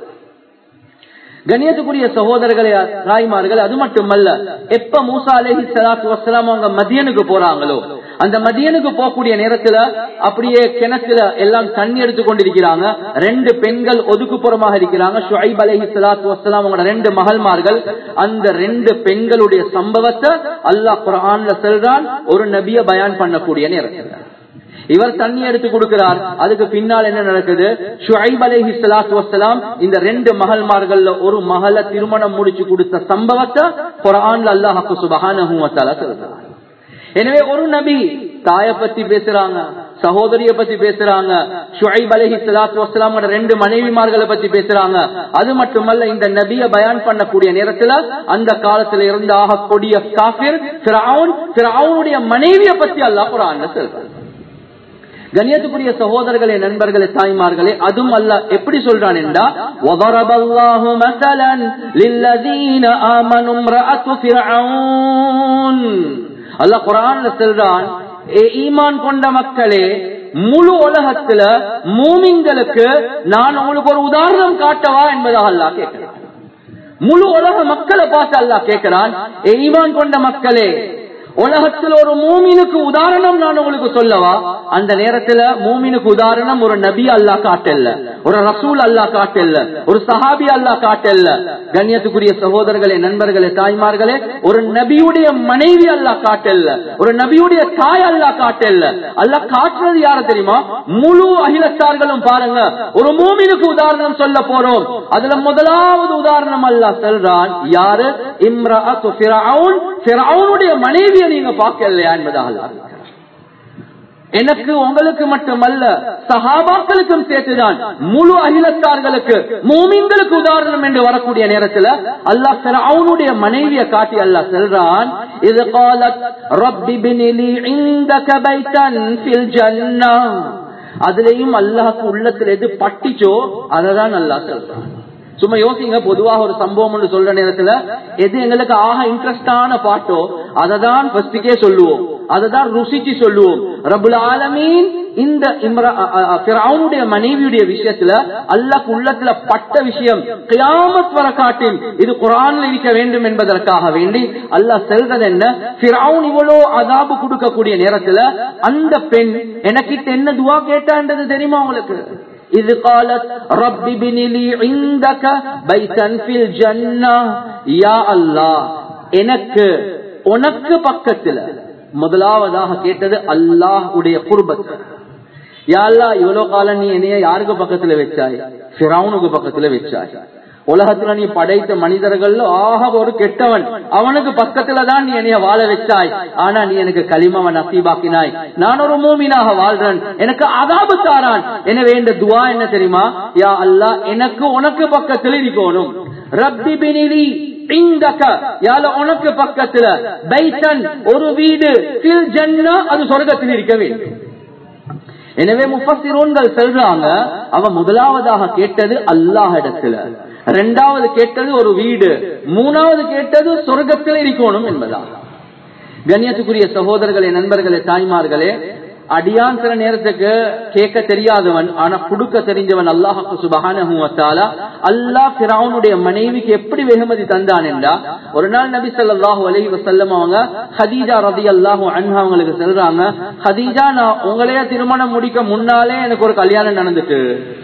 கண்ணியத்துக்குரிய சகோதரர்களே தாய்மார்கள் அது மட்டுமல்ல எப்ப மூசா அலேஹி சலாத்து வசலாம் அவங்க மதியனுக்கு போறாங்களோ அந்த மதியனுக்கு போகக்கூடிய நேரத்துல அப்படியே கிணத்துல எல்லாம் தண்ணி எடுத்து கொண்டிருக்கிறாங்க ரெண்டு பெண்கள் ஒதுக்குப்புறமாக இருக்கிறாங்க ஷுஐப் அலேஹி சலாத்து வசலாம் அவங்களோட ரெண்டு மகள்மார்கள் அந்த ரெண்டு பெண்களுடைய சம்பவத்தை அல்லாஹ் குரான்ல செல்றான் ஒரு நபிய பயான் பண்ணக்கூடிய நேரத்தில் இவர் தண்ணி எடுத்து கொடுக்கிறார் அதுக்கு பின்னால் என்ன நடக்குது ஷுஐப் அலைஹி ஸலாத்து வஸ்ஸலாம் இந்த ரெண்டு மகள்மார்கள்ல ஒரு மகளை திருமணம் முடிச்சு கொடுத்த சம்பவத்தை குர்ஆன்ல அல்லாஹ் சுப்ஹானஹு வ தஆலா சொல்றார் எனவே ஒரு நபி தாய பத்தி பேசுறாங்க சகோதரிய பத்தி பேசுறாங்க ஷுஐப் அலைஹி ஸலாத்து வஸ்ஸலாம் ரெண்டு மனைவிமார்களை பத்தி பேசுறாங்க அது மட்டுமல்ல இந்த நபிய பயான் பண்ணக்கூடிய நேரத்துல அந்த காலத்துல இருந்து ஆக கொடிய காஃபிர் ஃபிரௌன் ஃபிரௌனுடைய மனைவிய பத்தி அல்லாஹ் குர்ஆன்ல சொல்றார் கண்ணியத்துக்குரிய சகோதரர்களே நண்பர்களே தாய்மார்களே அதுவும் அல்ல எப்படி சொல்றான் என்றா وَضَرَبَ اللَّهُ مَثَلًا لِلَّذِينَ آمَنُوا امْرَأَةُ فِرْعَوْنَ அல்லாஹ் குர்ஆன்ல சொல்றான் ஏ ஈமான் கொண்ட மக்களே முழு உலகத்துல மூமின்களுக்கு நான் உங்களுக்கு ஒரு உதாரணம் காட்டவா என்பதாக அல்லாஹ் கேட்கிறான் முழு உலக மக்களை பார்த்து அல்லாஹ் கேட்கிறான் ஏ ஈமான் கொண்ட மக்களே உலகத்தில் ஒரு மூமினுக்கு உதாரணம் நான் உங்களுக்கு சொல்லவா அந்த நேரத்துல மூமினுக்கு உதாரணம் ஒரு நபி அல்லா காட்டல்ல ஒரு ரசூல் அல்லா காட்டல்ல ஒரு சஹாபி அல்லா காட்டல்ல கண்ணியத்துக்குரிய சகோதரர்களே நண்பர்களே தாய்மார்களே ஒரு நபியுடைய மனைவி அல்லா காட்டல்ல ஒரு நபியுடைய தாய் அல்லா காட்டல்ல அல்லா காட்டுறது யார தெரியுமா முழு அகிலத்தார்களும் பாருங்க ஒரு மூமினுக்கு உதாரணம் சொல்ல போறோம் அதுல முதலாவது உதாரணம் அல்லா சொல்றான் யாரு இம்ரா மனைவி நீங்க பார்க்கலையா என்பதாக எனக்கு உங்களுக்கு மட்டுமல்ல சகாபாக்களுக்கும் சேர்த்துதான் முழு அகிலத்தார்களுக்கு மூமின்களுக்கு உதாரணம் என்று வரக்கூடிய நேரத்தில் அல்லாஹ் அவனுடைய மனைவியை காட்டி அல்லாஹ் செல்றான் இது காலத் ரப்பி பினிலி இந்தக பைத்தன் ஃபில் ஜன்னா அதுலயும் அல்லாஹ்க்கு உள்ளத்துல எது பட்டிச்சோ அததான் அல்லாஹ் சொல்றான் சும்மா யோசிங்க பொதுவாக ஒரு சம்பவம் சொல்ற நேரத்துல எது எங்களுக்கு ஆக இன்ட்ரெஸ்டான பாட்டோ அதை தான் ஃபர்ஸ்டுக்கே சொல்லுவோம் அதை தான் ருசிச்சு சொல்லுவோம் ரபுல் ஆலமீன் இந்த அவனுடைய மனைவியுடைய விஷயத்துல அல்லாஹ் உள்ளத்துல பட்ட விஷயம் கியாமத் வர காட்டில் இது குரான்ல இருக்க வேண்டும் என்பதற்காக வேண்டி அல்லாஹ் செல்றது என்ன பிறவுன் இவ்வளோ அதாபு கொடுக்கக்கூடிய நேரத்துல அந்த பெண் எனக்கிட்ட என்ன துவா கேட்டான்றது தெரியுமா உங்களுக்கு இது قالت رب ابن لي عندك بيتا في الجنة يا الله எனக்கு உனக்கு பக்கத்துல முதலாவதாக கேட்டது அல்லாஹ் உடைய குர்பத் யாழ்லா இவ்வளவு காலம் நீ என்னைய யாருக்கு பக்கத்துல வச்சாய் பிறவுனுக்கு பக்கத்துல வச்சாய் உலகத்துல நீ படைத்த மனிதர்கள்ல ஆக ஒரு கெட்டவன் அவனுக்கு பக்கத்துலதான் நீ என்னைய வாழ வச்சாய் ஆனா நீ எனக்கு களிமவன் நசீபாக்கினாய் நான் ஒரு மூமினாக வாழ்றேன் எனக்கு அதாபு தாரான் எனவே இந்த துவா என்ன தெரியுமா யா அல்லா எனக்கு உனக்கு பக்கத்துல இருக்கணும் ரப்பி பினிலி உனக்கு பக்கத்துல பைத்தன் ஒரு வீடு அது சொர்க்கத்தில் இருக்க வேண்டும் எனவே முப்பத்திரோன்கள் செல்றாங்க அவன் முதலாவதாக கேட்டது அல்லாஹ் இடத்துல ரெண்டாவது கேட்டது ஒரு வீடு மூணாவது கேட்டது சொர்க்கத்தில் இருக்கணும் என்பதா கண்ணியத்துக்குரிய சகோதரர்களே நண்பர்களே தாய்மார்களே அடியான் சில நேரத்துக்கு கேட்க தெரியாதவன் ஆனா கொடுக்க தெரிஞ்சவன் அல்லாஹு சுபகான அல்லாஹ் பிராவுனுடைய மனைவிக்கு எப்படி வெகுமதி தந்தான் என்றா ஒரு நாள் நபி சொல்லாஹு அலி வசல்லம் அவங்க ஹதீஜா ரதி அல்லாஹு அன்ஹா அவங்களுக்கு சொல்றாங்க ஹதீஜா நான் உங்களைய திருமணம் முடிக்க முன்னாலே எனக்கு ஒரு கல்யாணம் நடந்துட்டு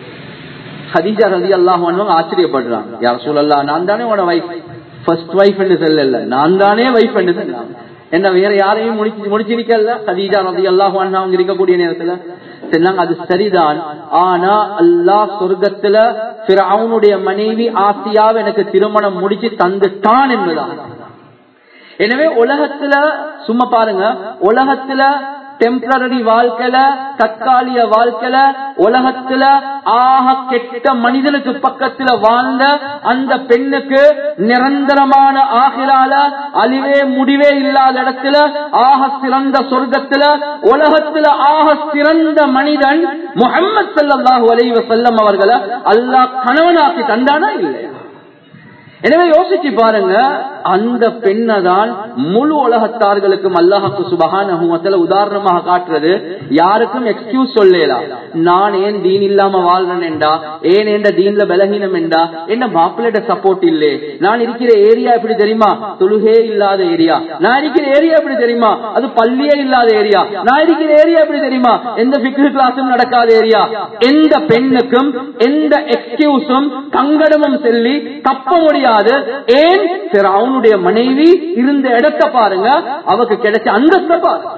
ஹதீஜா ரதி அல்லாஹு ஆச்சரியப்படுறாங்க யார் சொல்லலா நான் தானே உன வைஃப் ஃபர்ஸ்ட் வைஃப் என்று சொல்லல நான் தானே வைஃப் என்று சொன்னாங்க என்ன வேற யாரையும் முடிச்சு முடிச்சிருக்கல ஹதீஜா ரதி அல்லாஹு அவங்க இருக்கக்கூடிய நேரத்துல சொன்னாங்க அது சரிதான் ஆனா அல்லாஹ் சொர்க்கத்துல அவனுடைய மனைவி ஆசியாவை எனக்கு திருமணம் முடிச்சு தந்துட்டான் என்பதான் எனவே உலகத்துல சும்மா பாருங்க உலகத்துல டெம்பரரி வாழ்க்கையில தற்காலிக வாழ்க்கையில உலகத்துல ஆக கெட்ட மனிதனுக்கு பக்கத்துல வாழ்ந்த அந்த பெண்ணுக்கு நிரந்தரமான ஆகிரால அழிவே முடிவே இல்லாத இடத்துல ஆக சிறந்த சொர்க்கத்துல உலகத்துல ஆக சிறந்த மனிதன் முகமது சல்லாஹூ அலைவ செல்லம் அவர்களை அல்லாஹ் கணவனாக்கி தந்தானா இல்லையா எனவே யோசிச்சு பாருங்க அந்த பெண்ணை தான் முழு உலகத்தார்களுக்கும் அல்லாஹாக்கு சுபகான உதாரணமாக காட்டுறது யாருக்கும் எக்ஸ்கியூஸ் சொல்லலாம் நான் ஏன் தீன் இல்லாம வாழ்றேன்டா ஏன் என்ற தீன்ல பலகீனம் என்றா என்ன மாப்பிள்ளைட சப்போர்ட் இல்லே நான் இருக்கிற ஏரியா எப்படி தெரியுமா தொழுகே இல்லாத ஏரியா நான் இருக்கிற ஏரியா எப்படி தெரியுமா அது பள்ளியே இல்லாத ஏரியா நான் இருக்கிற ஏரியா எப்படி தெரியுமா எந்த பிக்ரு கிளாஸும் நடக்காத ஏரியா எந்த பெண்ணுக்கும் எந்த எக்ஸ்கியூஸும் கங்கடமும் சொல்லி தப்ப முடியாது ஏன் அவனுடைய மனைவி இருந்த இடத்தை பாருங்க அவக்கு கிடைச்ச அந்தஸ்த பாருங்க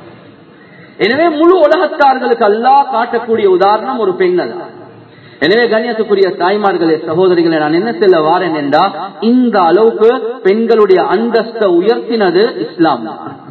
எனவே முழு உலகத்தார்களுக்கு அல்லாஹ் காட்டக்கூடிய உதாரணம் ஒரு பெண் தான் எனவே கண்ணியத்துக்குரிய தாய்மார்களே சகோதரிகளை நான் என்ன சொல்ல வாரேன் என்றா இந்த அளவுக்கு பெண்களுடைய அந்தஸ்தை உயர்த்தினது இஸ்லாம்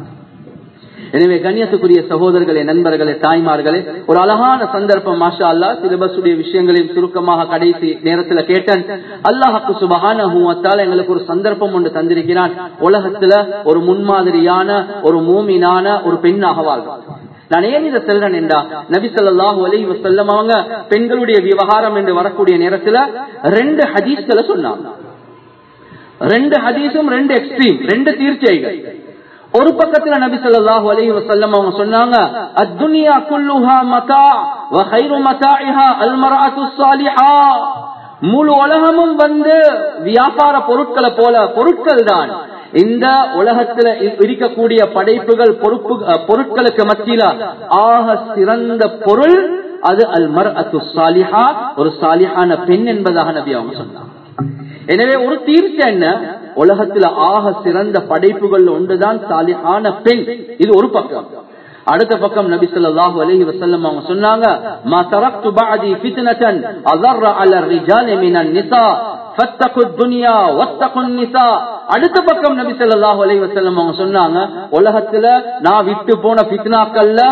எனவே கண்ணியத்துக்குரிய சகோதரர்களே நண்பர்களே தாய்மார்களே ஒரு அழகான சந்தர்ப்பம் மாஷா அல்லா சிலபஸுடைய விஷயங்களையும் சுருக்கமாக கடைசி நேரத்தில் கேட்டேன் அல்லாஹாக்கு சுபகான எங்களுக்கு ஒரு சந்தர்ப்பம் ஒன்று தந்திருக்கிறான் உலகத்துல ஒரு முன்மாதிரியான ஒரு மூமினான ஒரு பெண்ணாக வாழ்வார் நான் ஏன் இதை செல்றேன் என்றா நபி சொல்லாஹு அலி வசல்லம் அவங்க பெண்களுடைய விவகாரம் என்று வரக்கூடிய நேரத்துல ரெண்டு ஹதீஸ்களை சொன்னாங்க ரெண்டு ஹதீஸும் ரெண்டு எக்ஸ்ட்ரீம் ரெண்டு தீர்ச்சைகள் ஒரு பக்கத்துல நபி சொல்லாஹு அலைஹி வஸல்லம் அவங்க சொன்னாங்க அத்துனியா குல்லுஹா மதா வ கைரு மதாஇஹா அல் மர்அத்து ஸாலிஹா முழு உலகமும் வந்து வியாபார பொருட்களை போல பொருட்கள் தான் இந்த உலகத்துல இருக்கக்கூடிய படைப்புகள் பொறுப்பு பொருட்களுக்கு மத்தியில ஆக சிறந்த பொருள் அது அல் மர் அத்து சாலிஹா ஒரு சாலிஹான பெண் என்பதாக நபி அவங்க சொன்னாங்க எனவே ஒரு தீர்ச்சி என்ன உலகத்துல ஆக சிறந்த படைப்புகள் ஒன்றுதான் சாலிஹான பெண் இது ஒரு பக்கம் அடுத்த பக்கம் நபி ஸல்லல்லாஹு அலைஹி வஸல்லம் அவங்க சொன்னாங்க மா தரக்து பஅதி ஃபித்னதன் அஸர்ர அல ரிஜாலி மினன் நிசா ஃபத்தகு துன்யா வத்தகு நிசா அடுத்த பக்கம் நபி ஸல்லல்லாஹு அலைஹி வஸல்லம் அவங்க சொன்னாங்க உலகத்துல நான் விட்டு போன ஃபித்னாக்கள்ல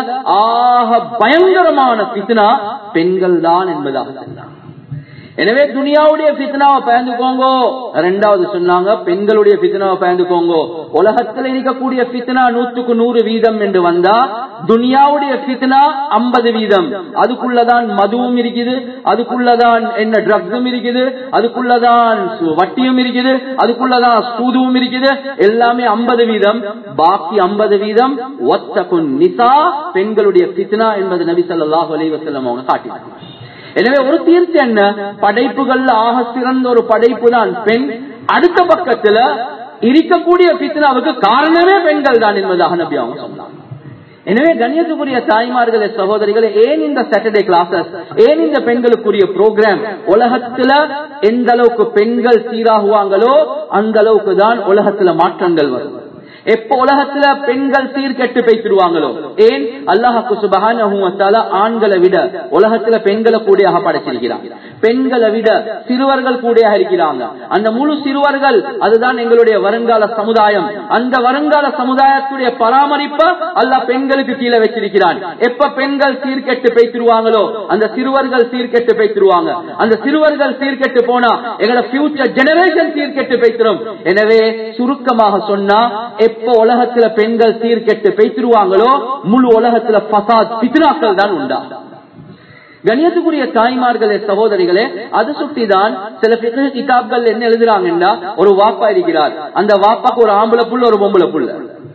ஆக பயங்கரமான ஃபித்னா பெண்கள் தான் என்பதாக சொன்னாங்க எனவே துனியாவுடைய பித்னாவை பயந்துக்கோங்க ரெண்டாவது சொன்னாங்க பெண்களுடைய பித்னாவை பயந்துக்கோங்க உலகத்தில் இருக்கக்கூடிய பித்னா நூற்றுக்கு நூறு வீதம் என்று வந்தா துனியாவுடைய பித்னா ஐம்பது வீதம் அதுக்குள்ளதான் மதுவும் இருக்குது அதுக்குள்ளதான் என்ன ட்ரக்ஸும் இருக்குது அதுக்குள்ளதான் வட்டியும் இருக்குது அதுக்குள்ளதான் சூதுவும் இருக்குது எல்லாமே ஐம்பது வீதம் பாக்கி ஐம்பது வீதம் ஒத்தகுன் நிசா பெண்களுடைய பித்னா என்பது நபி சொல்லாஹு அலி வசல்லம் அவங்க காட்டினாங்க எனவே ஒரு தீர்ச்சி என்ன படைப்புகள்ல ஆக சிறந்த ஒரு படைப்பு தான் பெண் அடுத்த பக்கத்துல இருக்கக்கூடிய பித்னாவுக்கு காரணமே பெண்கள் தான் என்பதாக நபி அவங்க சொன்னாங்க எனவே கண்ணியத்துக்குரிய தாய்மார்களே சகோதரிகளே ஏன் இந்த சாட்டர்டே கிளாஸஸ் ஏன் இந்த பெண்களுக்குரிய ப்ரோக்ராம் உலகத்துல எந்த அளவுக்கு பெண்கள் சீராகுவாங்களோ அந்த அளவுக்கு தான் உலகத்துல மாற்றங்கள் வரும் எப்ப உலகத்துல பெண்கள் சீர்கெட்டு பேசிடுவாங்களோ ஏன் அல்லாஹாக்கு சுபகான ஆண்களை விட உலகத்துல பெண்களை கூடியாக படைச்சிருக்கிறாங்க பெண்களை விட சிறுவர்கள் கூடியாக இருக்கிறாங்க அந்த முழு சிறுவர்கள் அதுதான் எங்களுடைய வருங்கால சமுதாயம் அந்த வருங்கால சமுதாயத்துடைய பராமரிப்ப அல்லாஹ் பெண்களுக்கு கீழே வச்சிருக்கிறான் எப்ப பெண்கள் சீர்கெட்டு பேசிடுவாங்களோ அந்த சிறுவர்கள் சீர்கெட்டு பேசிடுவாங்க அந்த சிறுவர்கள் சீர்கெட்டு போனா எங்களோட பியூச்சர் ஜெனரேஷன் சீர்கெட்டு பேசிடும் எனவே சுருக்கமாக சொன்னா எப்ப உலகத்துல பெண்கள் சீர்கெட்டு பேசிடுவாங்களோ முழு உலகத்துல பசாத் பித்னாக்கள் தான் உண்டா கணியத்துக்குரிய தாய்மார்களே சகோதரிகளே அது சுட்டிதான் சில பிறகு கிதாப்கள் என்ன எழுதுறாங்கன்னா ஒரு வாப்பா இருக்கிறார் அந்த வாப்பாக்கு ஒரு ஆம்பளை புள்ள ஒரு பொம்பளை புள்ள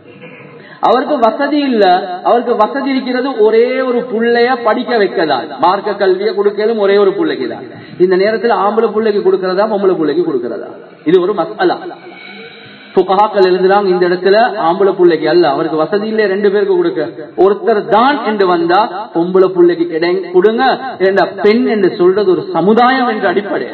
அவருக்கு வசதி இல்ல அவருக்கு வசதி இருக்கிறது ஒரே ஒரு புள்ளைய படிக்க வைக்கதான் மார்க்க கல்வியை கொடுக்கலும் ஒரே ஒரு பிள்ளைக்கு தான் இந்த நேரத்தில் ஆம்பளை பிள்ளைக்கு கொடுக்கறதா பொம்பளை பிள்ளைக்கு கொடுக்கறதா இது ஒரு மசாலா புகாக்கள் எழுதுறாங்க இந்த இடத்துல ஆம்பளை பிள்ளைக்கு அல்ல அவருக்கு வசதி இல்ல ரெண்டு பேருக்கு கொடுக்க ஒருத்தர் தான் என்று வந்தா பொம்பளை பிள்ளைக்கு கிடை கொடுங்க பெண் என்று சொல்றது ஒரு சமுதாயம் என்ற அடிப்படை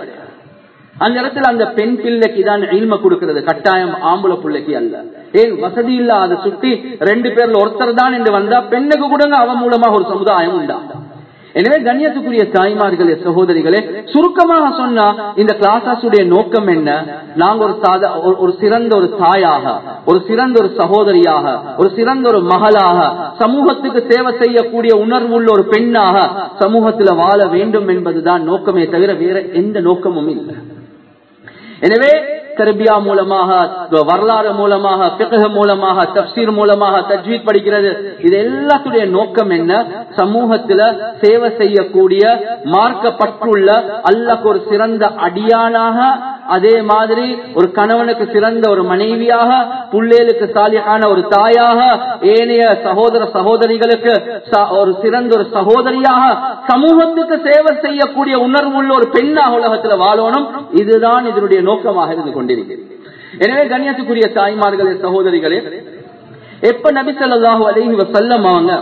அந்த இடத்துல அந்த பெண் பிள்ளைக்கு தான் இல்ம கொடுக்கிறது கட்டாயம் ஆம்பளை பிள்ளைக்கு அல்ல ஏன் வசதி இல்ல அதை சுட்டி ரெண்டு பேர்ல ஒருத்தர் தான் என்று வந்தா பெண்ணுக்கு கொடுங்க அவன் மூலமாக ஒரு சமுதாயம் உண்டா எனவே கண்ணியத்துக்குரிய தாய்மார்களே சகோதரிகளே சுருக்கமாக சொன்னா இந்த கிளாஸஸ் உடைய நோக்கம் என்ன நாங்க ஒரு சாதா ஒரு- ஒரு சிறந்த ஒரு தாயாக ஒரு சிறந்த ஒரு சகோதரியாக ஒரு சிறந்த ஒரு மகளாக சமூகத்துக்கு சேவை செய்யக்கூடிய உணர்வு உள்ள ஒரு பெண்ணாக சமூகத்துல வாழ வேண்டும் என்பதுதான் நோக்கமே தவிர வேற எந்த நோக்கமும் இல்லை எனவே தர்பியா மூலமாக வரலாறு மூலமாக பிqh மூலமாக தப்சீர் மூலமாக தஜ்வீத் படிக்கிறது இது எல்லாத்துடைய நோக்கம் என்ன சமூகத்துல சேவை செய்யக்கூடிய மார்க்கப்பட்டுள்ள அல்லாஹ் ஒரு சிறந்த அடியானாக அதே மாதிரி ஒரு கணவனுக்கு சிறந்த ஒரு மனைவியாக புள்ளேலுக்கு சாலியான ஒரு தாயாக ஏனைய சகோதர சகோதரிகளுக்கு ச- ஒரு சிறந்த ஒரு சகோதரியாக சமூகத்துக்கு சேவை செய்யக்கூடிய உணர்வு உள்ள ஒரு பெண்ணாக உலகத்துல வாழணும் இதுதான் இதனுடைய நோக்கமாக இருந்து கொண்டிருக்கிறது எனவே கண்ணியத்துக்குரிய தாய்மார்களே சகோதரிகளே எப்ப நபி ஸல்லல்லாஹு அலைஹி வஸல்லம் அவங்க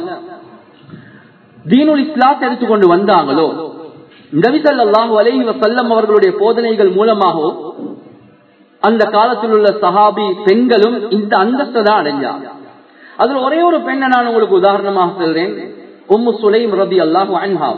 தீனுல் இஸ்லாத்தை எடுத்துக்கொண்டு வந்தாங்களோ நபி ஸல்லல்லாஹு அலைஹி வஸல்லம் அவர்களுடைய போதனைகள் மூலமாகவும் அந்த காலத்தில் உள்ள சஹாபி பெண்களும் இந்த அந்தஸ்தை தான் அடைஞ்சாங்க அதுல ஒரே ஒரு பெண்ணை நான் உங்களுக்கு உதாரணமாக சொல்றேன் உம்மு சுலைம் ரதி அல்லாஹு அன்ஹா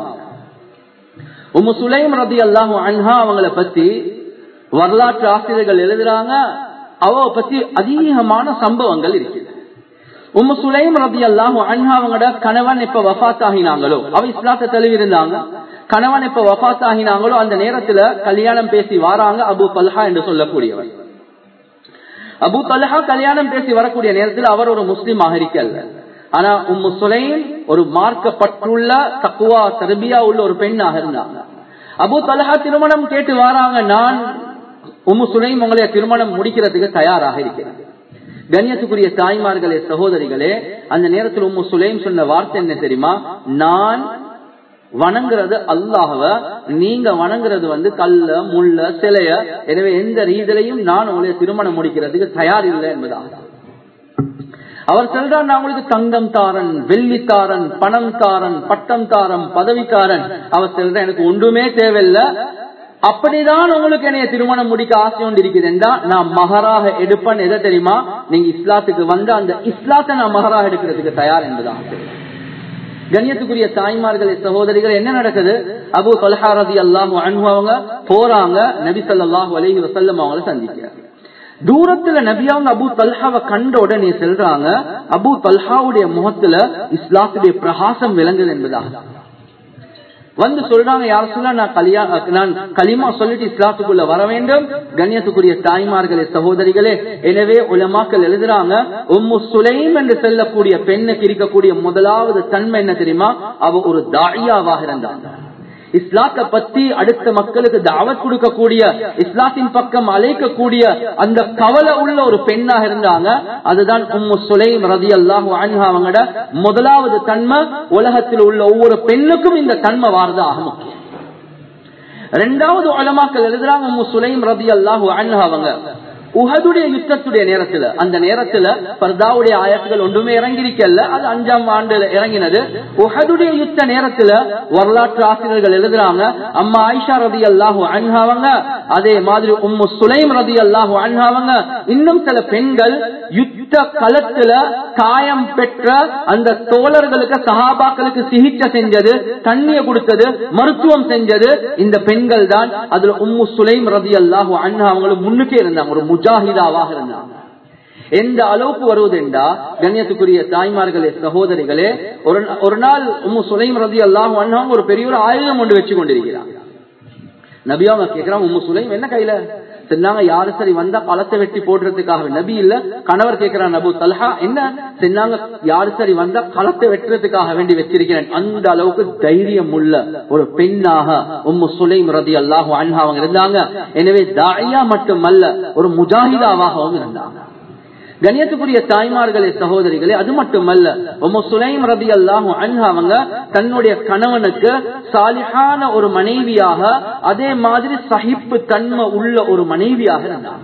உம்மு சுலைம் ரதி அல்லாஹு அன்ஹா அவங்கள பத்தி வரலாற்று ஆசிரியர்கள் எழுதுறாங்க அவ பத்தி அதிகமான சம்பவங்கள் இருக்குது உம்மு சுலைம் ரதி அல்லாஹு அன்ஹா அவங்களோட கணவன் எப்ப வஃத் ஆகினாங்களோ அவ இஸ்லாத்தை தழுவி இருந்தாங்க கணவன் எப்ப வஃத் ஆகினாங்களோ அந்த நேரத்துல கல்யாணம் பேசி வாராங்க அபு பல்ஹா என்று சொல்லக்கூடியவர் அபு தல்ஹா கல்யாணம் பேசி வரக்கூடிய நேரத்தில் அவர் ஒரு முஸ்லீமாக இருக்கல்ல ஆனா உம்மு சுலைம் ஒரு மார்க்கப்பட்டுள்ள தக்குவா தர்பியா உள்ள ஒரு பெண்ணாக இருந்தாங்க அபு தல்ஹா திருமணம் கேட்டு வராங்க நான் உம்மு சுலைம் உங்களை திருமணம் முடிக்கிறதுக்கு தயாராக இருக்கிறேன் கண்ணியத்துக்குரிய தாய்மார்களே சகோதரிகளே அந்த நேரத்தில் உம்மு சுலைம் சொன்ன வார்த்தை என்ன தெரியுமா நான் வணங்குறது அல்லாஹவ நீங்க வணங்குறது வந்து கல்ல முள்ள சிலைய எனவே எந்த ரீதியிலையும் நான் உங்களை திருமணம் முடிக்கிறதுக்கு தயார் இல்லை என்பதாக அவர் சொல்றார் நான் உங்களுக்கு தங்கம் தாரன் வெள்ளித்தாரன் பணம் தாரன் பட்டம் தாரன் பதவிக்காரன் அவர் சொல்ற எனக்கு ஒன்றுமே தேவையில்லை அப்படிதான் உங்களுக்கு என்னைய திருமணம் முடிக்க ஆசை ஒன்று இருக்குதுன்றா நான் மகராக எடுப்பேன் எதை தெரியுமா நீங்க இஸ்லாத்துக்கு வந்து அந்த இஸ்லாத்தை நான் மகராக எடுக்கிறதுக்கு தயார் என்பதாக கண்ணியத்துக்குரிய தாய்மார்களே சகோதரிகள் என்ன நடக்குது அபு தொல்ஹா ரதி அல்லாஹு அன்ஹு அவங்க போறாங்க நபி ஸல்லல்லாஹு அலைஹி வஸல்லம் அவங்கள சந்திக்கிறாங்க தூரத்துல நபி அவங்க அபு தல்ஹாவை கண்ட உடனே சொல்றாங்க அபு தல்ஹாவுடைய முகத்துல இஸ்லாத்துடைய பிரகாசம் விளங்குது என்பதாக வந்து சொல்றாங்க யார் சொல்ல நான் கல்யாண நான் களிமா சொல்லிட்டு இஸ்லாத்துக்குள்ள வர வேண்டும் கண்ணியத்துக்குரிய தாய்மார்களே சகோதரிகளே எனவே உலமாக்கள் எழுதுறாங்க உம்மு சுலைம் என்று சொல்லக்கூடிய பெண்ணுக்கு இருக்கக்கூடிய முதலாவது தன்மை என்ன தெரியுமா அவ ஒரு தாயாவாக இருந்தாங்க இஸ்லாத்தை பத்தி அடுத்த மக்களுக்கு தாவத் கொடுக்கக்கூடிய இஸ்லாத்தின் பக்கம் அழைக்கக்கூடிய அந்த கவலை உள்ள ஒரு பெண்ணாக இருந்தாங்க அதுதான் உம்மு சுலைம் ரதி அல்லாஹு அவங்களோட முதலாவது தன்மை உலகத்தில் உள்ள ஒவ்வொரு பெண்ணுக்கும் இந்த தன்மை வாரது ஆக முக்கியம் ரெண்டாவது உலமாக்கள் எழுதுறாங்க உம்மு சுலைம் ரதி அல்லாஹு அவங்க உஹதுடைய யுத்தத்துடைய நேரத்துல அந்த நேரத்துல பர்தாவுடைய ஆயத்துகள் ஒன்றுமே இறங்கிருக்கல அது அஞ்சாம் ஆண்டுல இறங்கினது உஹதுடைய யுத்த நேரத்துல வரலாற்று ஆசிரியர்கள் எழுதுறாங்க அம்மா ஆயிஷா ரதி அல்லாஹு அன்ஹாவங்க அதே மாதிரி உம்மு சுலைம் ரதி அல்லாஹு அன்ஹாவங்க இன்னும் சில பெண்கள் யுத்த களத்துல காயம் பெற்ற அந்த தோழர்களுக்கு சஹாபாக்களுக்கு சிகிச்சை செஞ்சது தண்ணிய கொடுத்தது மருத்துவம் செஞ்சது இந்த பெண்கள் தான் அதுல உம்மு சுலைம் ரதி அல்லாஹு அன்ஹா அவங்களும் முன்னுக்கே இருந்தாங்க ஒரு முஜாஹிதாவாக இருந்தாங்க எந்த அளவுக்கு வருவதென்றா கண்ணியத்துக்குரிய தாய்மார்களே சகோதரிகளே ஒரு ஒரு நாள் உம்மு சுலைம் ரதி அல்லாஹு அன்ஹா ஒரு பெரிய ஒரு ஆயுதம் கொண்டு வச்சு கொண்டிருக்கிறாங்க நபி அவங்க கேக்குறாங்க உம்மு சுலைம் என்ன கையில சொன்னாங்க யாரு சரி வந்தா பழத்தை வெட்டி போடுறதுக்காக நபி இல்ல கணவர் கேட்கிறான் நபு தல்ஹா என்ன சொன்னாங்க யாரு சரி வந்தா களத்தை வெட்டுறதுக்காக வேண்டி வச்சிருக்கிறேன் அந்த அளவுக்கு தைரியம் உள்ள ஒரு பெண்ணாக உம்மு சுலைம் ரதி அல்லாஹு அன்ஹா அவங்க இருந்தாங்க எனவே தாயா மட்டுமல்ல ஒரு முஜாஹிதாவாகவும் இருந்தாங்க கணியத்துக்குரிய தாய்மார்களே சகோதரிகளே அது மட்டுமல்ல உம்மு சுலைம் ரதி அல்லாஹு அன்ஹா அவங்க தன்னுடைய கணவனுக்கு சாலிஹான ஒரு மனைவியாக அதே மாதிரி சகிப்பு தன்மை உள்ள ஒரு மனைவியாக இருந்தாங்க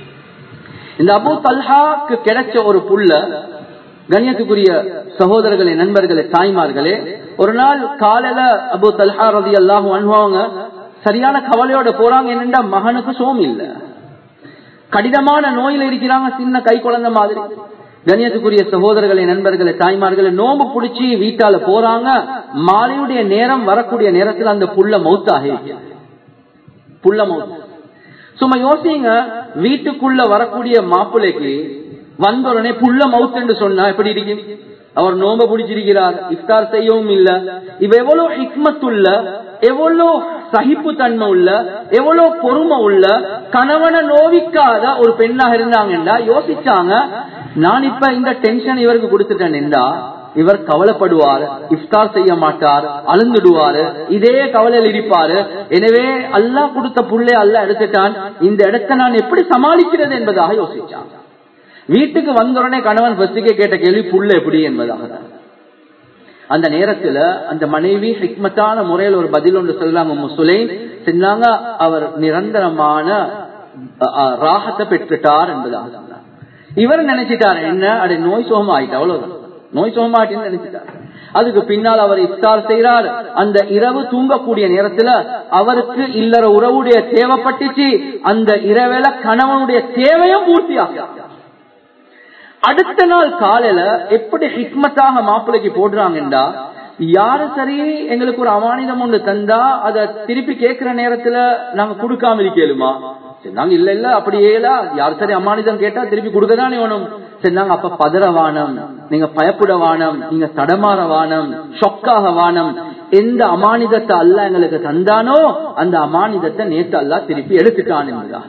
இந்த அபு தல்ஹாக்கு கிடைச்ச ஒரு புள்ள கண்ணியத்துக்குரிய சகோதரர்களே நண்பர்களே தாய்மார்களே ஒரு நாள் காலையில அபு தல்ஹா ரதி அல்லாஹு அன்ஹாவங்க சரியான கவலையோட போறாங்க என்னண்டா மகனுக்கு சோம் இல்ல கடினமான நோயில இருக்கிறாங்க சின்ன கை குழந்தை மாதிரி கண்ணியத்துக்குரிய சகோதரர்களை நண்பர்களை தாய்மார்களை நோம்பு பிடிச்சி வீட்டால போறாங்க மாலையுடைய நேரம் வரக்கூடிய நேரத்தில் அந்த புள்ள மௌத்தாக இருக்கிறது புள்ள மௌத் சும்மா யோசிங்க வீட்டுக்குள்ள வரக்கூடிய மாப்பிள்ளைக்கு வந்த உடனே புள்ள மவுத் என்று சொன்னா எப்படி இருக்கு அவர் நோம்ப பிடிச்சிருக்கிறார் இஃப்தார் செய்யவும் இல்ல இவ எவ்வளவு ஹிக்மத்துள்ள எவ்வளவு சகிப்பு தன்மை உள்ள எவ்வளவு பொறுமை உள்ள கணவனை நோவிக்காத ஒரு பெண்ணாக இருந்தாங்கன்னா யோசிச்சாங்க நான் இப்ப இந்த டென்ஷன் இவருக்கு கொடுத்துட்டேன்டா இவர் கவலைப்படுவார் இஃப்தார் செய்ய மாட்டார் அழுந்துடுவாரு இதே கவலையில் இருப்பாரு எனவே அல்லாஹ் கொடுத்த புள்ளை அல்ல எடுத்துட்டான் இந்த இடத்தை நான் எப்படி சமாளிக்கிறது என்பதாக யோசிச்சான் வீட்டுக்கு வந்த உடனே கணவன் பஸ்டுக்கே கேட்ட கேள்வி புள்ள எப்படி என்பதாக அந்த நேரத்துல அந்த மனைவி ஹிக்மத்தான முறையில் ஒரு பதில் ஒன்று சொல்றாங்க முசுலைன் சொன்னாங்க அவர் நிரந்தரமான ராகத்தை பெற்றுட்டார் என்பதாக சொன்னார் இவர் நினைச்சிட்டார் என்ன அது நோய் சோகம் ஆயிட்டு அவ்வளவுதான் நோய் சோமாட்டின்னு நினைச்சிட்டார் அதுக்கு பின்னால் அவர் இஃப்தார் செய்கிறார் அந்த இரவு தூங்கக்கூடிய நேரத்துல அவருக்கு இல்லற உறவுடைய தேவைப்பட்டுச்சு அந்த இரவேல கணவனுடைய தேவையும் பூர்த்தியாக அடுத்த நாள் காலையில எப்படி ஹிக்மத்தாக மாப்பிள்ளைக்கு போடுறாங்கன்றா யாரு சரி எங்களுக்கு ஒரு அமானிதம் ஒன்று தந்தா அத திருப்பி கேட்கிற நேரத்துல நாங்க கொடுக்காம இருக்கலுமா நாங்க இல்ல இல்ல அப்படியே யார் சரி அமானிதம் கேட்டா திருப்பி கொடுக்கதானே வேணும் சரி நாங்க அப்ப பதற வானம் நீங்க பயப்பட வானம் நீங்க தடமாற வானம் ஷொக்காக வானம் எந்த அமானிதத்தை அல்ல எங்களுக்கு தந்தானோ அந்த அமானிதத்தை நேத்து அல்ல திருப்பி எடுத்துட்டான் என்பதா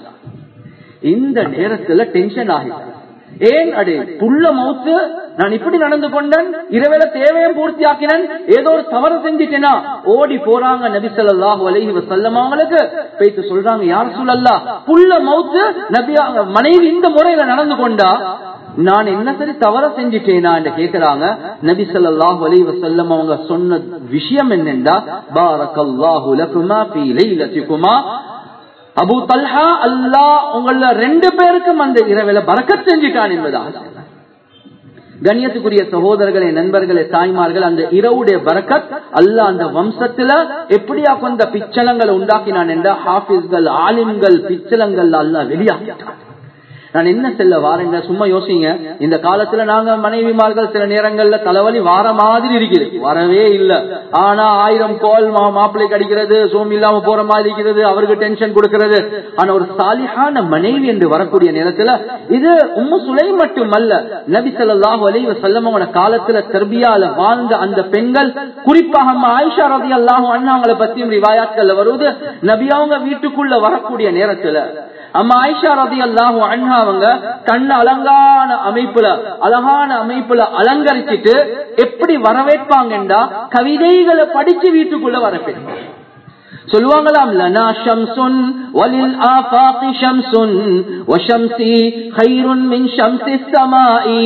இந்த நேரத்துல டென்ஷன் ஆகிட்டார் ஏன் அடு புள்ள மவுத்து நான் இப்படி நடந்து கொண்டேன் இரவேல தேவையும் பூர்த்தி ஆக்கினேன் ஏதோ ஒரு தவறு செஞ்சிட்டேனா ஓடி போறாங்க நபி சொல்லாஹு அலஹி வசல்லம் அவங்களுக்கு பேத்து சொல்றாங்க யார் சொல்லல்லா புள்ள மவுத்து நபி மனைவி இந்த முறையில நடந்து கொண்டா நான் என்ன சரி தவற செஞ்சிட்டேனா என்று கேக்குறாங்க நபி சொல்லாஹு அலி வசல்லம் அவங்க சொன்ன விஷயம் என்னென்றா பாரக்கல்லாஹு லகுமா பி லைலத்திகுமா அபு தல்ஹா அல்லா உங்கள ரெண்டு பேருக்கும் அந்த இரவில பறக்கத் செஞ்சிட்டான் என்பதாக கண்ணியத்துக்குரிய சகோதரர்களே நண்பர்களே தாய்மார்கள் அந்த இரவுடைய பறக்கத் அல்ல அந்த வம்சத்துல எப்படியா கொண்ட பிச்சலங்களை உண்டாக்கினான் என்ற ஹாபிஸ்கள் ஆலிம்கள் பிச்சலங்கள் அல்ல வெளியாகிட்டான் நான் என்ன செல்ல வாரங்க சும்மா யோசிங்க இந்த காலத்துல நாங்க மனைவிமார்கள் சில நேரங்கள்ல தலைவலி வார மாதிரி இருக்குது வரவே இல்ல ஆனா ஆயிரம் கோல் மாப்பிள்ளை கடிக்கிறது சோம் இல்லாம போற மாதிரி இருக்கிறது அவருக்கு டென்ஷன் கொடுக்கிறது ஆனா ஒரு சாலிஹான மனைவி என்று வரக்கூடிய நேரத்துல இது உம்மு சுலை மட்டுமல்ல நபி சொல்லாஹு அலைவ செல்லமோட காலத்துல தர்பியால வாழ்ந்த அந்த பெண்கள் குறிப்பாக ஆயிஷா ரதி அல்லாஹும் அண்ணாங்களை பத்தியும் ரிவாயாட்கள்ல வருவது நபி அவங்க வீட்டுக்குள்ள வரக்கூடிய நேரத்துல அம்மா ஆயிஷா ரதி அல்லாஹு அண்ணா அவங்க கண்ண அலங்கான அமைப்புல அழகான அமைப்புல அலங்கரிச்சிட்டு எப்படி வரவேற்பாங்கன்றா கவிதைகளை படிச்சு வீட்டுக்குள்ள வரவேற்பாங்க சொல்லுவாங்களாம் லனா ஷம்சுன் வலில் ஆஃபாகி ஷம்சுன் வஷம்சி கைருன் மின் ஷம்சி ஸமாஇ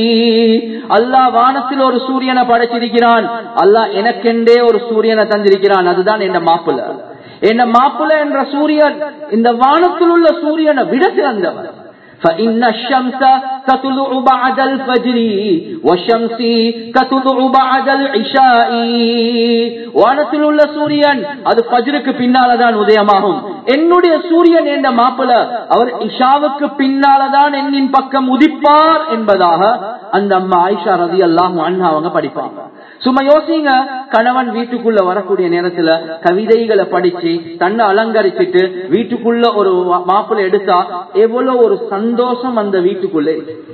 அல்லாஹ் வானத்தில் ஒரு சூரியனை படைச்சிருக்கிறான் அல்லாஹ் எனக்கெண்டே ஒரு சூரியனை தந்திருக்கிறான் அதுதான் என் மாப்பிள்ள என்ன மாப்பிள்ள என்ற சூரியன் இந்த வானத்தில் உள்ள சூரியனை விட சிறந்தவர் فإن الشمس تطلع بعد الفجر والشمس تطلع بعد العشاء வானத்தில் உள்ள சூரியன் அது ஃபஜ்ருக்கு பின்னாலதான் உதயமாகும் என்னுடைய சூரியன் என்ற மாப்பிள அவர் இஷாவுக்கு பின்னாலதான் என்னின் பக்கம் உதிப்பார் என்பதாக அந்த அம்மா ஆயிஷா ரதி அல்லாஹும் அண்ணா அவங்க படிப்பாங்க சும்மா யோசிங்க கணவன் வீட்டுக்குள்ள வரக்கூடிய நேரத்துல கவிதைகளை படிச்சு தன்னை அலங்கரிச்சிட்டு வீட்டுக்குள்ள ஒரு மாப்பிள்ளை எடுத்தா எவ்வளவு ஒரு சந்தோஷம் அந்த வீட்டுக்குள்ளே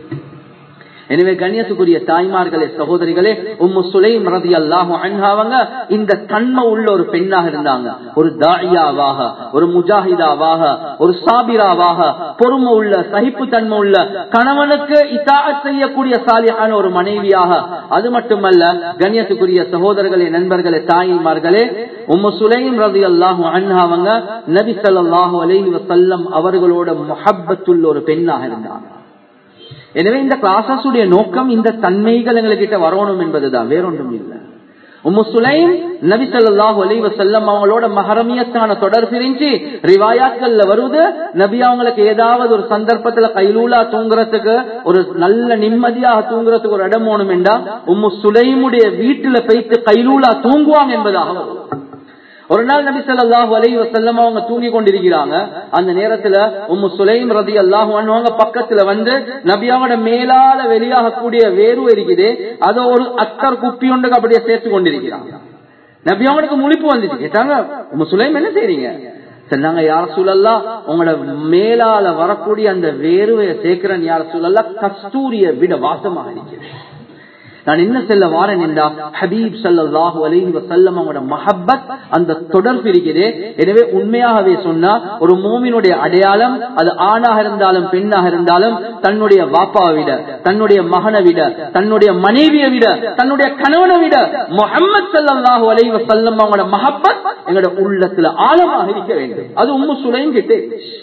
எனவே கண்ணியத்துக்குரிய தாய்மார்களே சகோதரிகளே உம்மு சுலைம் ரதி அல்லாஹு அன்ஹாவங்க இந்த தன்மை உள்ள ஒரு பெண்ணாக இருந்தாங்க ஒரு தாயாவாக ஒரு முஜாஹிதாவாக ஒரு சாபிராவாக பொறுமை உள்ள சகிப்பு தன்மை உள்ள கணவனுக்கு இதாக செய்யக்கூடிய சாலியான ஒரு மனைவியாக அது மட்டுமல்ல கண்ணியத்துக்குரிய சகோதரர்களே நண்பர்களே தாய்மார்களே உம்மு சுலைம் ரதி அல்லாஹு அன்ஹாவங்க நபி சல்லாஹூ அலைஹி வசல்லம் அவர்களோட முஹப்பத்துள்ள ஒரு பெண்ணாக இருந்தாங்க எனவே இந்த கிளாஸஸ் உடைய நோக்கம் இந்த தன்மைகள் எங்ககிட்ட வரணும் என்பதுதான் வேறொன்றும் இல்லை உம்மு சுலைம் நபி சொல்லாஹு அலி வசல்லம் அவங்களோட மகரமியத்தான தொடர்பு இருந்துச்சு ரிவாயாக்கள்ல வருது நபி அவங்களுக்கு ஏதாவது ஒரு சந்தர்ப்பத்துல கைலூலா தூங்குறதுக்கு ஒரு நல்ல நிம்மதியாக தூங்குறதுக்கு ஒரு இடம் வேணும் என்றா உம்மு சுலைமுடைய வீட்டுல போய்த்து கைலூலா தூங்குவாங்க என்பதாக வரும் ஒரு நாள் நபி ஸல்லல்லாஹு அலைஹி வஸல்லம் அவங்க தூங்கி கொண்டிருக்கிறாங்க அந்த நேரத்துல உம்மு சுலைம் ரலியல்லாஹு அன்ஹு பக்கத்துல வந்து நபியாவோட மேலால வெளியாகக்கூடிய வேர்வை இருக்குது அத ஒரு அத்தர் குப்பி ஒன்றுக்கு அப்படியே சேர்த்து கொண்டிருக்கிறாங்க நபியாவனுக்கு முழிப்பு வந்துச்சு கேட்டாங்க உம்மு சுலைம் என்ன செய்றீங்க சொன்னாங்க யார சூழல்லா உங்களோட மேலால வரக்கூடிய அந்த வேர்வையை சேர்க்கிறேன் யார சூழல்லா கஸ்தூரிய விட வாசமாக இருக்கிறது நான் என்ன செல்ல வாரேன் என்றா ஹபீப் சல்லாஹூ அலஹி வசல்லம் அவங்களோட மஹப்பத் அந்த தொடர்பு இருக்குது எனவே உண்மையாகவே சொன்னா ஒரு மோமினுடைய அடையாளம் அது ஆணாக இருந்தாலும் பெண்ணாக இருந்தாலும் தன்னுடைய வாப்பாவை விட தன்னுடைய மகனை விட தன்னுடைய மனைவியை விட தன்னுடைய கணவனை விட முகமது சல்லாஹூ அலஹி வசல்லம் அவங்களோட மஹப்பத் எங்களோட உள்ளத்துல ஆழமாக இருக்க வேண்டும் அது உம்மு சுலையும் கிட்டே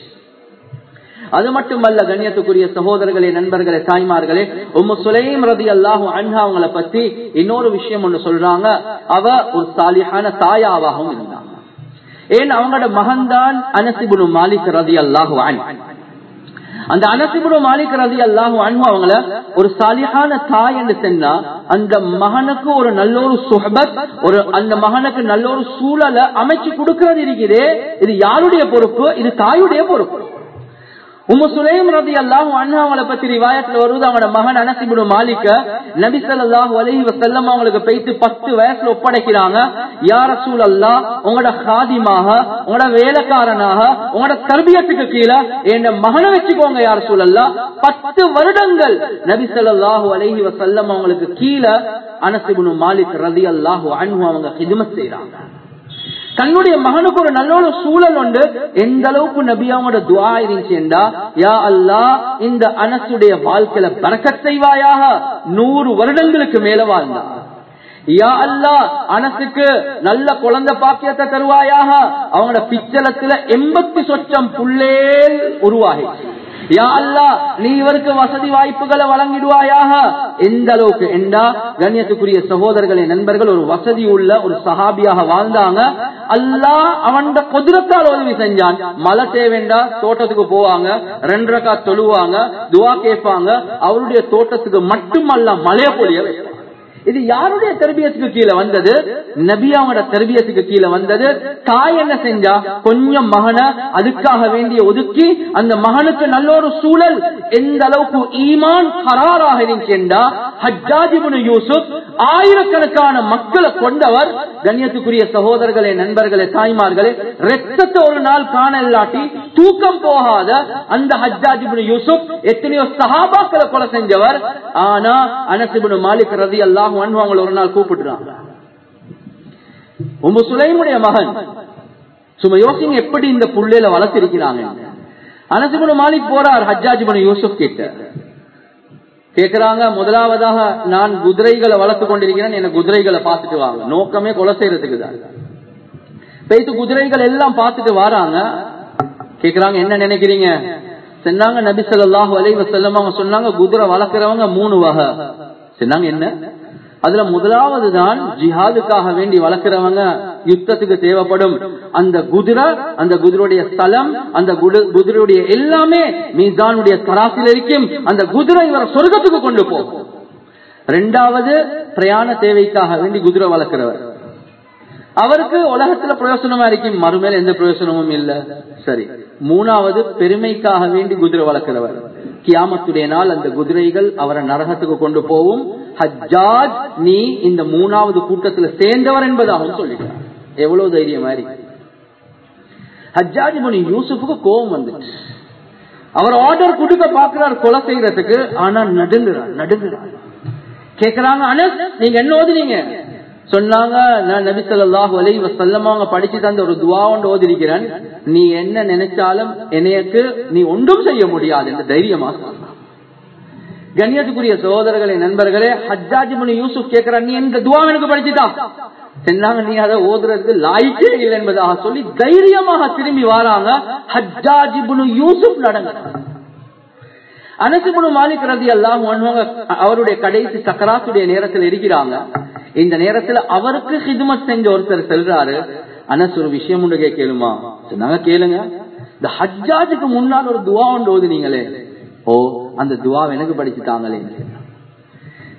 அது மட்டுமல்ல கண்ணியத்துக்குரிய சகோதரர்களே நண்பர்களே தாய்மார்களே உம்மு சுலைம் ரதி அல்லாஹு அன்ஹா அவங்கள பத்தி இன்னொரு விஷயம் ஒண்ணு சொல்றாங்க அவ ஒரு சாலியான தாயாவாகவும் இருந்தாங்க ஏன் அவங்களோட மகன்தான் அனசிபுனு மாலிக் ரதி அல்லாஹு அந்த அனசிபுனு மாலிக் ரதி அல்லாஹு அன்பு அவங்கள ஒரு சாலியான தாய் என்று சொன்னா அந்த மகனுக்கு ஒரு நல்ல ஒரு சுஹபத் ஒரு அந்த மகனுக்கு நல்ல ஒரு சூழலை அமைச்சு கொடுக்கிறது இருக்குதே இது யாருடைய பொறுப்பு இது தாயுடைய பொறுப்பு உம்மு சுலைம் ரதி அல்லாஹு அண்ணாவங்களை பத்தி ரிவாயத்துல வருவது அவங்களோட மகன் அனசிபுடு மாலிக்க நபி ஸல்லல்லாஹு அலைஹி வஸல்லம் அவங்களுக்கு பேசி பத்து வயசுல ஒப்படைக்கிறாங்க யார சூழ் அல்லா உங்களோட ஹாதிமாக உங்களோட வேலைக்காரனாக உங்களோட தர்பியத்துக்கு கீழே என் மகனை வச்சுக்கோங்க யார சூழ் அல்லா பத்து வருடங்கள் நபி ஸல்லல்லாஹு அலைஹி வஸல்லம் அவங்களுக்கு கீழே அனசிபுனு மாலிக் ரதி அல்லாஹு அன்ஹு அவங்க ஹிதுமத் செய்யறாங்க தன்னுடைய மகனுக்கு ஒரு நல்ல ஒரு சூழல் உண்டு எந்த அளவுக்கு நபியாவோட துவா இருந்துச்சுண்டா யா அல்லா இந்த அனசுடைய வாழ்க்கையில பறக்கத் செய்வாயாக நூறு வருடங்களுக்கு மேல வாழ்ந்தா யா அல்லா அனசுக்கு நல்ல குழந்தை பாக்கியத்தை தருவாயாக அவங்களோட பிச்சலத்துல எண்பத்தி சொச்சம் புள்ளேல் உருவாகிச்சு யா அல்லா நீ இவருக்கு வசதி வாய்ப்புகளை வழங்கிடுவாயாக எந்த அளவுக்கு என்றா கண்ணியத்துக்குரிய சகோதரர்களே நண்பர்கள் ஒரு வசதி உள்ள ஒரு சஹாபியாக வாழ்ந்தாங்க அல்லா அவன் குதிரத்தால் உதவி செஞ்சான் மழை தேவைண்டா தோட்டத்துக்கு போவாங்க ரெண்டு ரக்கா தொழுவாங்க துவா கேட்பாங்க அவருடைய தோட்டத்துக்கு மட்டுமல்ல மழைய பொழிய வைப்பாங்க இது யாருடைய தெரபியத்துக்கு கீழே வந்தது நபியாவோட தெரபியத்துக்கு கீழே வந்தது தாய் என்ன செஞ்சா கொஞ்சம் மகனை அதுக்காக வேண்டிய ஒதுக்கி அந்த மகனுக்கு நல்ல ஒரு சூழல் எந்த அளவுக்கு ஈமான் கராராக இருந்துச்சா ஹஜ்ஜாஜிபுன் யூசுப் ஆயிரக்கணக்கான மக்களை கொண்டவர் கண்ணியத்துக்குரிய சகோதரர்களே நண்பர்களே தாய்மார்களே ரத்தத்தை ஒரு நாள் காண இல்லாட்டி தூக்கம் போகாத அந்த ஹஜ்ஜாஜிபுன் யூசுப் எத்தனையோ சஹாபாக்களை கொலை செஞ்சவர் ஆனா அனசிபுன் மாலிக் ரதி அல்லாஹ் அவங்களை ஒரு நாள் கூப்பிடுறாங்க உங்க சுலைமுடைய மகன் சும்மா யோசிங்க எப்படி இந்த புள்ளையில வளர்த்திருக்கிறாங்க அனசிபுன் மாலிக் போறார் ஹஜ்ஜாஜிபுன் யூசுப் கிட்ட கேக்குறாங்க முதலாவதாக நான் குதிரைகளை வளர்த்து கொண்டிருக்கிறேன் என்ன குதிரைகளை பார்த்துட்டு வாங்க நோக்கமே கொலை செய்யறதுக்கு தான் பேத்து குதிரைகள் எல்லாம் பார்த்துட்டு வராங்க கேக்குறாங்க என்ன நினைக்கிறீங்க சொன்னாங்க நபி சொல்லாஹு அலை வசல்லம் அவங்க சொன்னாங்க குதிரை வளர்க்கிறவங்க மூணு வகை சொன்னாங்க என்ன அதுல முதலாவது தான் ஜிஹாதுக்காக வேண்டி வளர்க்கிறவங்க யுத்தத்துக்கு தேவைப்படும் அந்த குதிரை அந்த குதிரையுடைய ஸ்தலம் அந்த குதிரையுடைய எல்லாமே மீசானுடைய தராசில் இருக்கும் அந்த குதிரை இவரை சொர்க்கத்துக்கு கொண்டு போகும் ரெண்டாவது பிரயாண தேவைக்காக வேண்டி குதிரை வளர்க்கிறவர் அவருக்கு உலகத்துல பிரயோசனமா இருக்கும் மறுமேல எந்த பிரயோசனமும் இல்ல சரி மூணாவது பெருமைக்காக வேண்டி குதிரை வளர்க்கிறவர் கியாமத்துடைய நாள் அந்த குதிரைகள் அவரை நரகத்துக்கு கொண்டு போவும் ஹஜ்ஜாஜ் நீ இந்த மூணாவது கூட்டத்துல சேர்ந்தவர் என்பதாகவும் சொல்லிட்டார் எவ்வளவு தைரியம் மாதிரி ஹஜ்ஜாஜ் முனி யூசுஃபுக்கு கோபம் வந்துச்சு அவர் ஆர்டர் கொடுக்க பாக்குறார் கொலை செய்யறதுக்கு ஆனா நடுங்குறார் நடுங்குறார் கேக்குறாங்க அனஸ் நீங்க என்ன ஓதுனீங்க சொன்னாங்க நான் நபி சொல்லாஹு அலை வசல்லம் அவங்க படிச்சு தந்த ஒரு துவா ஒன்று ஓதிருக்கிறேன் நீ என்ன நினைச்சாலும் எனக்கு நீ ஒன்றும் செய்ய முடியாது என்று தைரியமா சொன்னான் கண்ணியத்துக்குரிய சகோதரர்களே நண்பர்களே ஹஜ்ஜாஜி முனி யூசுப் கேட்கிறான் நீ இந்த துவா எனக்கு படிச்சுட்டா சொன்னாங்க நீ அதை ஓதுறதுக்கு லாய்க்கே இல்லை என்பதாக சொல்லி தைரியமாக திரும்பி வராங்க ஹஜ்ஜாஜிபுனு யூசுப் நடங்க அனசுபுனு மாலிக் ரதி எல்லாம் அவருடைய கடைசி சக்கராத்துடைய நேரத்தில் இருக்கிறாங்க இந்த நேரத்துல அவருக்கு ஹிதுமத் செஞ்ச ஒருத்தர் செல்றாரு அனஸ் ஒரு விஷயம் ஒன்று கேளுமா சொன்னாங்க கேளுங்க இந்த ஹஜ்ஜாஜுக்கு முன்னால் ஒரு துவா ஒன்று ஓதுனீங்களே ஓ அந்த துவா எனக்கு படிச்சுட்டாங்களே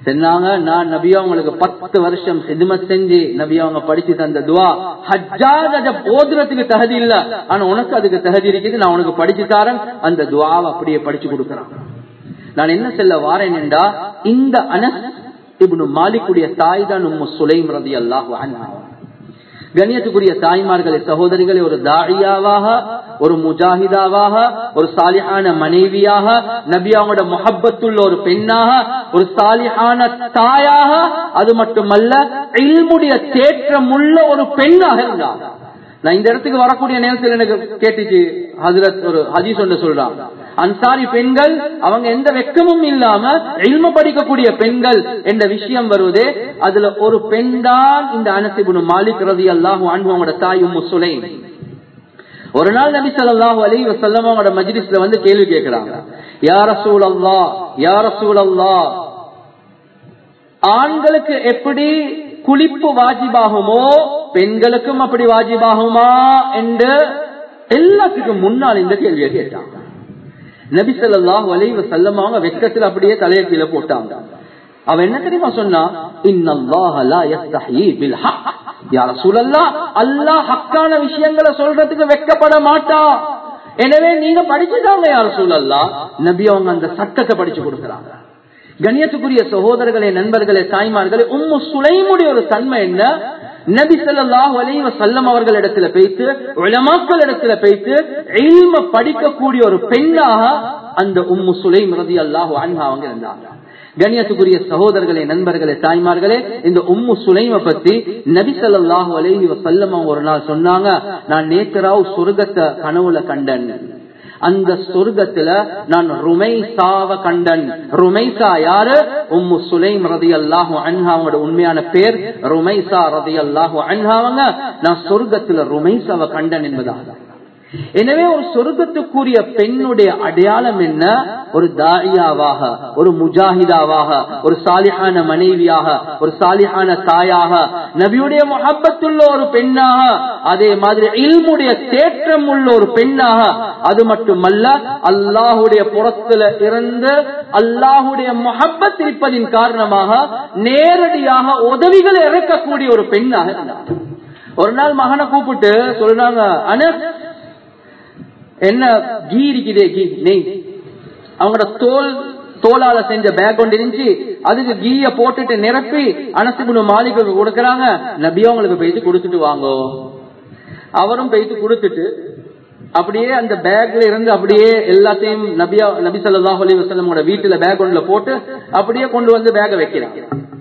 சொன்னாங்க நான் நபி அவங்களுக்கு பத்து வருஷம் ஹிதுமத் செஞ்சு நபி அவங்க படிச்சு தந்த துவா ஹஜ்ஜாஜ் அத போதுறதுக்கு தகுதி இல்ல ஆனா உனக்கு அதுக்கு தகுதி இருக்குது நான் உனக்கு படிச்சு தாரேன் அந்த துவாவை அப்படியே படிச்சு கொடுக்கறான் நான் என்ன செல்ல வாரேன் என்றா இந்த அனஸ் இப்னு மாலிக்குடைய தாய் தான் உம்மு சுலைம் ரதி அல்லாஹு அன்ஹா கண்ணியத்துக்குரிய தாய்மார்களே சகோதரிகளே ஒரு தாழியாவாக ஒரு முஜாஹிதாவாக ஒரு சாலிஹான மனைவியாக நபி அவங்களோட முஹப்பத்துள்ள ஒரு பெண்ணாக ஒரு சாலிஹான தாயாக அது மட்டுமல்ல இல்முடைய தேற்றமுள்ள ஒரு பெண்ணாக இருந்தாங்க நான் இந்த இடத்துக்கு வரக்கூடிய நேரத்தில் எனக்கு கேட்டுச்சு ஹசரத் ஒரு ஹதீஸ் ஒன்று சொல்றாங்க அன்சாரி பெண்கள் அவங்க எந்த வெக்கமும் இல்லாம இல்ம படிக்கக்கூடிய பெண்கள் என்ற விஷயம் வருவதே அதுல ஒரு பெண் தான் இந்த அனசிபுனு மாலிக் ரதி அல்லாஹு அவங்களோட தாய் உம்மு சுலைம் ஒரு நாள் நபி ஸல்லல்லாஹு அலைஹி வஸல்லம் அவங்களோட மஜ்லிஸ்ல வந்து கேள்வி கேட்கிறாங்க யா ரசூலல்லாஹ் யா ரசூலல்லாஹ் ஆண்களுக்கு எப்படி குளிப்பு வாஜிபாகுமோ பெண்களுக்கும் அப்படி வாஜிபாகுமா என்று எல்லாத்துக்கும் முன்னால் இந்த கேள்வியை கேட்டாங்க நபி ஸல்லல்லாஹு அலைஹி வஸல்லம் அவங்க வெக்கத்தில் அப்படியே தலையை கீழே போட்டாங்க அவ என்ன தெரியுமா சொன்னா இன்னல்லாஹ லா யஸ்தஹி பில் ஹக் யா ரசூலல்லாஹ் அல்லாஹ் ஹக்கான விஷயங்களை சொல்றதுக்கு வெக்கப்பட மாட்டா எனவே நீங்க படிச்சுதாங்க யா ரசூலல்லாஹ் நபி அவங்க அந்த சட்டத்தை படிச்சு கொடுக்கறாங்க கண்ணியத்துக்குரிய சகோதரர்களே நண்பர்களே தாய்மார்களே உம்மு சுலைமுடைய ஒரு தன்மை என்ன நபி ஸல்லல்லாஹு அலைஹி வஸல்லம் அவர்களிடத்துல பேசி உலமாக்கள் இடத்துல பேசி இல்ம படிக்கக்கூடிய ஒரு பெண்ணாக அந்த உம்மு சுலைம் ரலியல்லாஹு அன்ஹா அவங்க இருந்தாங்க கண்ணியத்துக்குரிய சகோதரர்களே நண்பர்களே தாய்மார்களே இந்த உம்மு சுலைம பத்தி நபி ஸல்லல்லாஹு அலைஹி வஸல்லம் அவங்க ஒரு நாள் சொன்னாங்க நான் நேக்கராவ் சொர்க்கத்தை கனவுல கண்டன் அந்த சொர்க்கத்துல நான் ருமைசாவ கண்டன் ருமைசா யாரு உம்மு சுலைம் ரதி அல்லாஹு அன்ஹாவோட உண்மையான பேர் ருமைசா ரதி அல்லாஹு அன்ஹாவங்க நான் சொர்க்கத்துல ருமைசாவ கண்டன் என்பதாக எனவே ஒரு சொர்க்கத்துக்குரிய பெண்ணுடைய அடையாளம் என்ன ஒரு தாயாவாக ஒரு முஜாஹிதாவாக ஒரு சாலிஹான மனைவியாக ஒரு சாலிஹான தாயாக நபியுடைய முகப்பத்துள்ள ஒரு பெண்ணாக அதே மாதிரி இல்முடைய தேற்றம் உள்ள ஒரு பெண்ணாக அது மட்டுமல்ல அல்லாஹுடைய புறத்துல இருந்து அல்லாஹுடைய முகப்பத் இருப்பதின் காரணமாக நேரடியாக உதவிகள் இறக்கக்கூடிய ஒரு பெண்ணாக இருந்தார் ஒரு நாள் மகனை கூப்பிட்டு சொல்றாங்க அனஸ் என்ன கீ இருக்குதே கீ நெய் அவங்களோட தோல் தோலால செஞ்ச பேக் கொண்டு இருந்துச்சு அதுக்கு கீய போட்டுட்டு நிரப்பி அனசுகுணு மாளிகைக்கு கொடுக்கறாங்க நபி அவங்களுக்கு போயிட்டு கொடுத்துட்டு வாங்கோ அவரும் போயிட்டு கொடுத்துட்டு அப்படியே அந்த பேக்ல இருந்து அப்படியே எல்லாத்தையும் நபியா நபி சல்லாஹ் அலி வசலமோட வீட்டுல பேக் ஒன்றுல போட்டு அப்படியே கொண்டு வந்து பேக வைக்கிறாங்க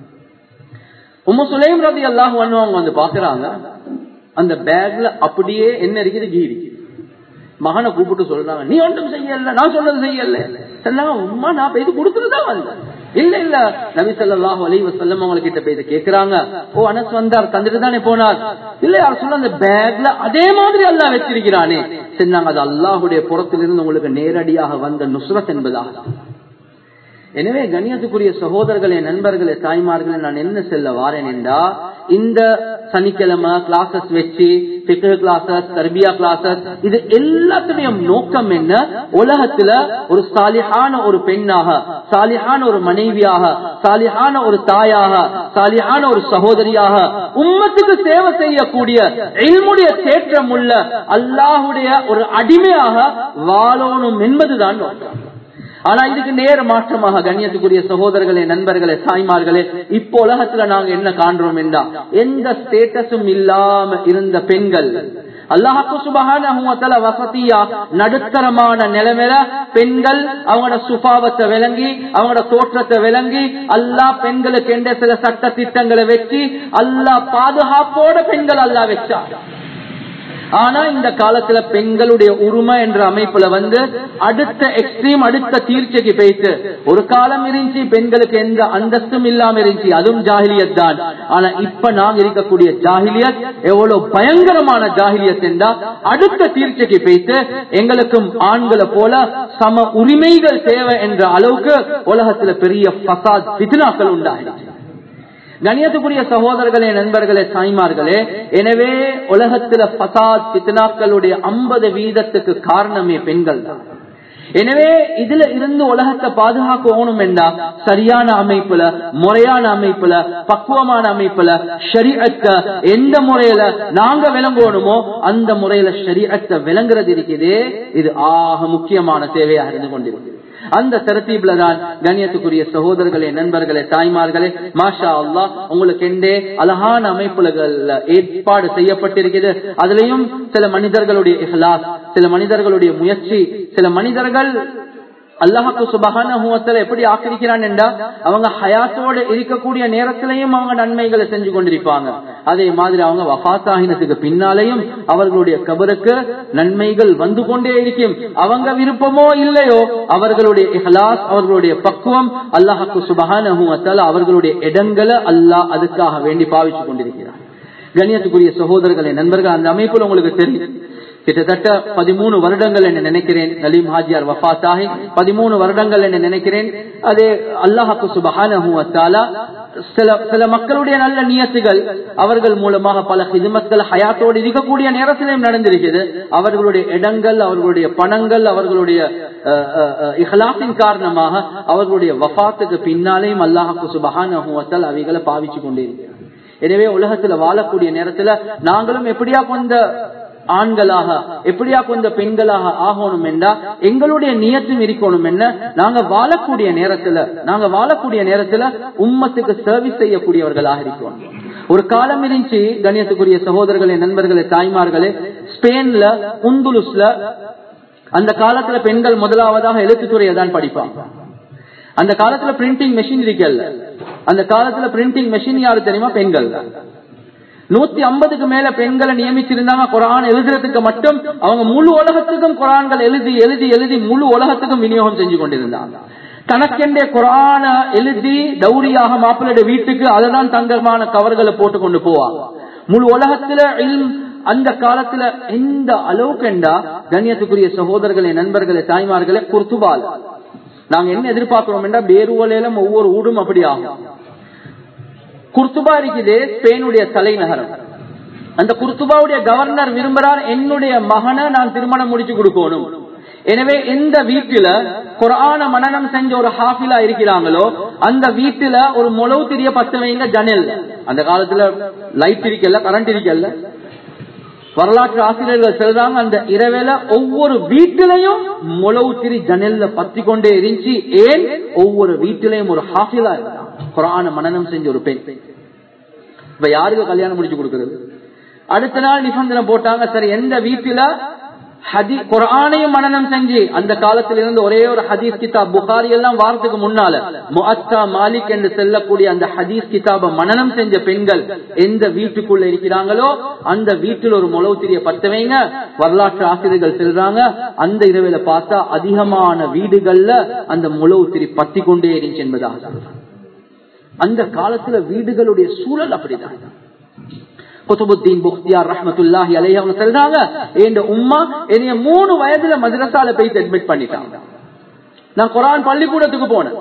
உம்மு சுலைம் ரதி அல்லாஹ் அவங்க வந்து பாக்குறாங்க அந்த பேக்ல அப்படியே என்ன இருக்குது கீ இருக்குது மகனை கூப்பிட்டு சொல்றாங்க நீ ஒன்றும் செய்யல நான் சொன்னது செய்யல சொன்னாங்க உமா நான் போய் கொடுத்துட்டுதான் வந்தேன் இல்ல இல்ல நபி சொல்லாஹு அலி வசல்லம் அவங்க கிட்ட போய் கேக்குறாங்க ஓ அனஸ் வந்தார் தந்துட்டு தானே போனார் இல்ல யார் சொல்ல அந்த பேக்ல அதே மாதிரி அல்லா வச்சிருக்கிறானே சொன்னாங்க அது அல்லாஹுடைய புறத்திலிருந்து உங்களுக்கு நேரடியாக வந்த நுஸ்ரத் என்பதாக எனவே கண்ணியத்துக்குரிய சகோதரர்களே நண்பர்களே தாய்மார்களே நான் என்ன செல்ல வாரேன் என்றா இந்த சனிக்கிழமை கிளாஸஸ் வச்சு பிக்கு கிளாஸஸ் தர்பியா கிளாஸஸ் இது எல்லாத்துடைய நோக்கம் என்ன உலகத்துல ஒரு சாலிஹான ஒரு பெண்ணாக சாலிஹான ஒரு மனைவியாக சாலிஹான ஒரு தாயாக சாலிஹான ஒரு சகோதரியாக உம்மத்துக்கு சேவை செய்யக்கூடிய எல்முடைய தேற்றம் உள்ள அல்லாஹுடைய ஒரு அடிமையாக வாழணும் என்பதுதான் நோக்கம் ஆனா இதுக்கு நேர மாற்றமாக கண்ணியத்துக்குரிய சகோதரர்களே நண்பர்களே தாய்மார்களே இப்போ உலகத்துல நாங்க என்ன காண்றோம் என்றா எந்த ஸ்டேட்டஸும் இல்லாம இருந்த பெண்கள் அல்லாஹாக்கு சுபகான வசதியா நடுத்தரமான நிலைமையில பெண்கள் அவங்களோட சுபாவத்தை விளங்கி அவங்களோட தோற்றத்தை விளங்கி அல்லா பெண்களுக்கு என்ற சில சட்ட திட்டங்களை வச்சு அல்லா பாதுகாப்போட பெண்கள் அல்லா வச்சா ஆனா இந்த காலத்துல பெண்களுடைய உரிமை என்ற அமைப்புல வந்து அடுத்த எக்ஸ்ட்ரீம் அடுத்த தீர்ச்சைக்கு போயிட்டு ஒரு காலம் இருந்துச்சு பெண்களுக்கு எந்த அந்தஸ்தும் இல்லாம இருந்துச்சு அதுவும் ஜாகிலியத் தான் ஆனா இப்ப நாங்க இருக்கக்கூடிய ஜாகிலியத் எவ்வளவு பயங்கரமான ஜாகிலியத் என்றா அடுத்த தீர்ச்சைக்கு போயிட்டு எங்களுக்கும் ஆண்களை போல சம உரிமைகள் தேவை என்ற அளவுக்கு உலகத்துல பெரிய பசாத் பித்னாக்கள் உண்டாகிடுச்சு கணியத்துக்குரிய சகோதரர்களே நண்பர்களே தாய்மார்களே எனவே உலகத்துல பசாத் பித்னாக்களுடைய ஐம்பது வீதத்துக்கு காரணமே பெண்கள் தான் எனவே இதுல இருந்து உலகத்தை பாதுகாக்கணும் என்றா சரியான அமைப்புல முறையான அமைப்புல பக்குவமான அமைப்புல ஷரியத்தை எந்த முறையில நாங்க விளங்கணுமோ அந்த முறையில ஷரியத்தை விளங்குறது இருக்குதே இது ஆக முக்கியமான சேவையாக இருந்து கொண்டிருக்கு அந்த தரத்தீப்ல தான் கண்ணியத்துக்குரிய சகோதரர்களே நண்பர்களே தாய்மார்களே மாஷா அல்லா உங்களுக்கு எண்டே அழகான அமைப்புல ஏற்பாடு செய்யப்பட்டிருக்கிறது அதுலயும் சில மனிதர்களுடைய இஹ்லாஸ் சில மனிதர்களுடைய முயற்சி சில மனிதர்கள் அல்லாஹாக்கு சுபகான எப்படி ஆக்கிரிக்கிறான் என்றா அவங்க ஹயாத்தோடு இருக்கக்கூடிய நேரத்திலையும் அவங்க நன்மைகளை செஞ்சு கொண்டிருப்பாங்க அதே மாதிரி அவங்க வஃத்தாகினத்துக்கு பின்னாலேயும் அவர்களுடைய கபருக்கு நன்மைகள் வந்து கொண்டே இருக்கும் அவங்க விருப்பமோ இல்லையோ அவர்களுடைய இஹ்லாஸ் அவர்களுடைய பக்குவம் அல்லாஹாக்கு சுபகான அவர்களுடைய இடங்களை அல்லாஹ் அதுக்காக வேண்டி பாவிச்சு கொண்டிருக்கிறார் கண்ணியத்துக்குரிய சகோதரர்களே நண்பர்கள் அந்த அமைப்புல உங்களுக்கு தெரியும் கிட்டத்தட்ட பதிமூணு வருடங்கள் என்று நினைக்கிறேன் நலீம் ஹாஜியார் வஃத்தாகி பதிமூணு வருடங்கள் என்று நினைக்கிறேன் அதே அல்லாஹாக்கு சுபஹான சில சில மக்களுடைய நல்ல நியத்துகள் அவர்கள் மூலமாக பல ஹிதுமத்கள் ஹயாத்தோடு இருக்கக்கூடிய நேரத்திலும் நடந்திருக்கிறது அவர்களுடைய இடங்கள் அவர்களுடைய பணங்கள் அவர்களுடைய இஹ்லாசின் காரணமாக அவர்களுடைய வஃத்துக்கு பின்னாலேயும் அல்லாஹாக்கு சுபஹான அவைகளை பாவிச்சு கொண்டே இருக்கிறார் எனவே உலகத்துல வாழக்கூடிய நேரத்துல நாங்களும் எப்படியா கொண்ட ஆண்களாக எப்படியா கொஞ்ச பெண்களாக ஆகணும் என்றா எங்களுடைய நியத்தும் இருக்கணும் என்ன நாங்க வாழக்கூடிய நேரத்துல நாங்க வாழக்கூடிய நேரத்துல உம்மத்துக்கு சர்வீஸ் செய்யக்கூடியவர்களாக இருக்கணும் ஒரு காலம் இருந்துச்சு கணியத்துக்குரிய சகோதரர்களே நண்பர்களே தாய்மார்களே ஸ்பெயின்ல உந்துலுஸ்ல அந்த காலத்துல பெண்கள் முதலாவதாக எழுத்துத்துறையை தான் படிப்பாங்க அந்த காலத்துல பிரிண்டிங் மெஷின் இருக்கல அந்த காலத்துல பிரிண்டிங் மெஷின் யாரு தெரியுமா பெண்கள் தான் நூத்தி ஐம்பதுக்கு மேல பெண்களை நியமிச்சிருந்தாங்க குரான் எழுதுறதுக்கு மட்டும் அவங்க முழு உலகத்துக்கும் குரான்கள் எழுதி எழுதி எழுதி முழு உலகத்துக்கும் விநியோகம் செஞ்சு கொண்டிருந்தாங்க தனக்கெண்டே குரான எழுதி டௌரியாக மாப்பிள்ளைய வீட்டுக்கு அததான் தங்கமான கவர்களை போட்டு கொண்டு போவாங்க முழு உலகத்துல அந்த காலத்துல எந்த அளவுக்கு என்றா கண்ணியத்துக்குரிய சகோதரர்களே நண்பர்களே தாய்மார்களே குர்த்துபால் நாங்க என்ன எதிர்பார்க்கிறோம் என்றா பேருவலையிலும் ஒவ்வொரு ஊடும் அப்படி ஆகும் குர்துபா இருக்குது ஸ்பெயினுடைய தலைநகரம் அந்த குர்துபாவுடைய கவர்னர் விரும்புறார் என்னுடைய மகனை நான் திருமணம் முடிச்சு கொடுக்கணும் எனவே எந்த வீட்டுல குரான மனநம் செஞ்ச ஒரு ஹாஃபிலா இருக்கிறாங்களோ அந்த வீட்டுல ஒரு முளவு திரிய பத்து வைங்க ஜனல் அந்த காலத்துல லைட் இருக்கல கரண்ட் இருக்கல வரலாற்று ஆசிரியர்கள் சொல்றாங்க அந்த இரவேல ஒவ்வொரு வீட்டிலையும் முளவு திரி ஜனல்ல பத்தி கொண்டே இருந்துச்சு ஏன் ஒவ்வொரு வீட்டிலையும் ஒரு ஹாஃபிலா இருந்தான் குரான மனநம் செஞ்ச ஒரு பெண் இப்ப யாருக்கு கல்யாணம் முடிச்சு கொடுக்கறது அடுத்த நாள் நிபந்தனை போட்டாங்க சரி எந்த வீட்டுல ஹதி குரானையும் மனநம் செஞ்சு அந்த காலத்தில் இருந்து ஒரே ஒரு ஹதீஸ் கிதாப் புகாரி எல்லாம் வாரத்துக்கு முன்னால முஅத்தா மாலிக் என்று செல்லக்கூடிய அந்த ஹதீஸ் கிதாப மனநம் செஞ்ச பெண்கள் எந்த வீட்டுக்குள்ள இருக்கிறாங்களோ அந்த வீட்டில் ஒரு முளவு திரிய பத்தவைங்க வரலாற்று ஆசிரியர்கள் செல்றாங்க அந்த இரவில பார்த்தா அதிகமான வீடுகள்ல அந்த முளவு திரி பத்தி கொண்டே இருந்துச்சு என்பதாக சொல்றாங்க அந்த காலத்துல வீடுகளுடைய சூழல் அப்படிதான் குத்துபுத்தீன் புக்தியார் ரஹமத்துல்லாஹி அலைஹி அவங்க சொல்றாங்க என் உம்மா என்னைய மூணு வயதுல மദ്രസാல போய் அட்மிட் பண்ணிட்டாங்க நான் குரான் பள்ளிக்கூடத்துக்கு போனேன்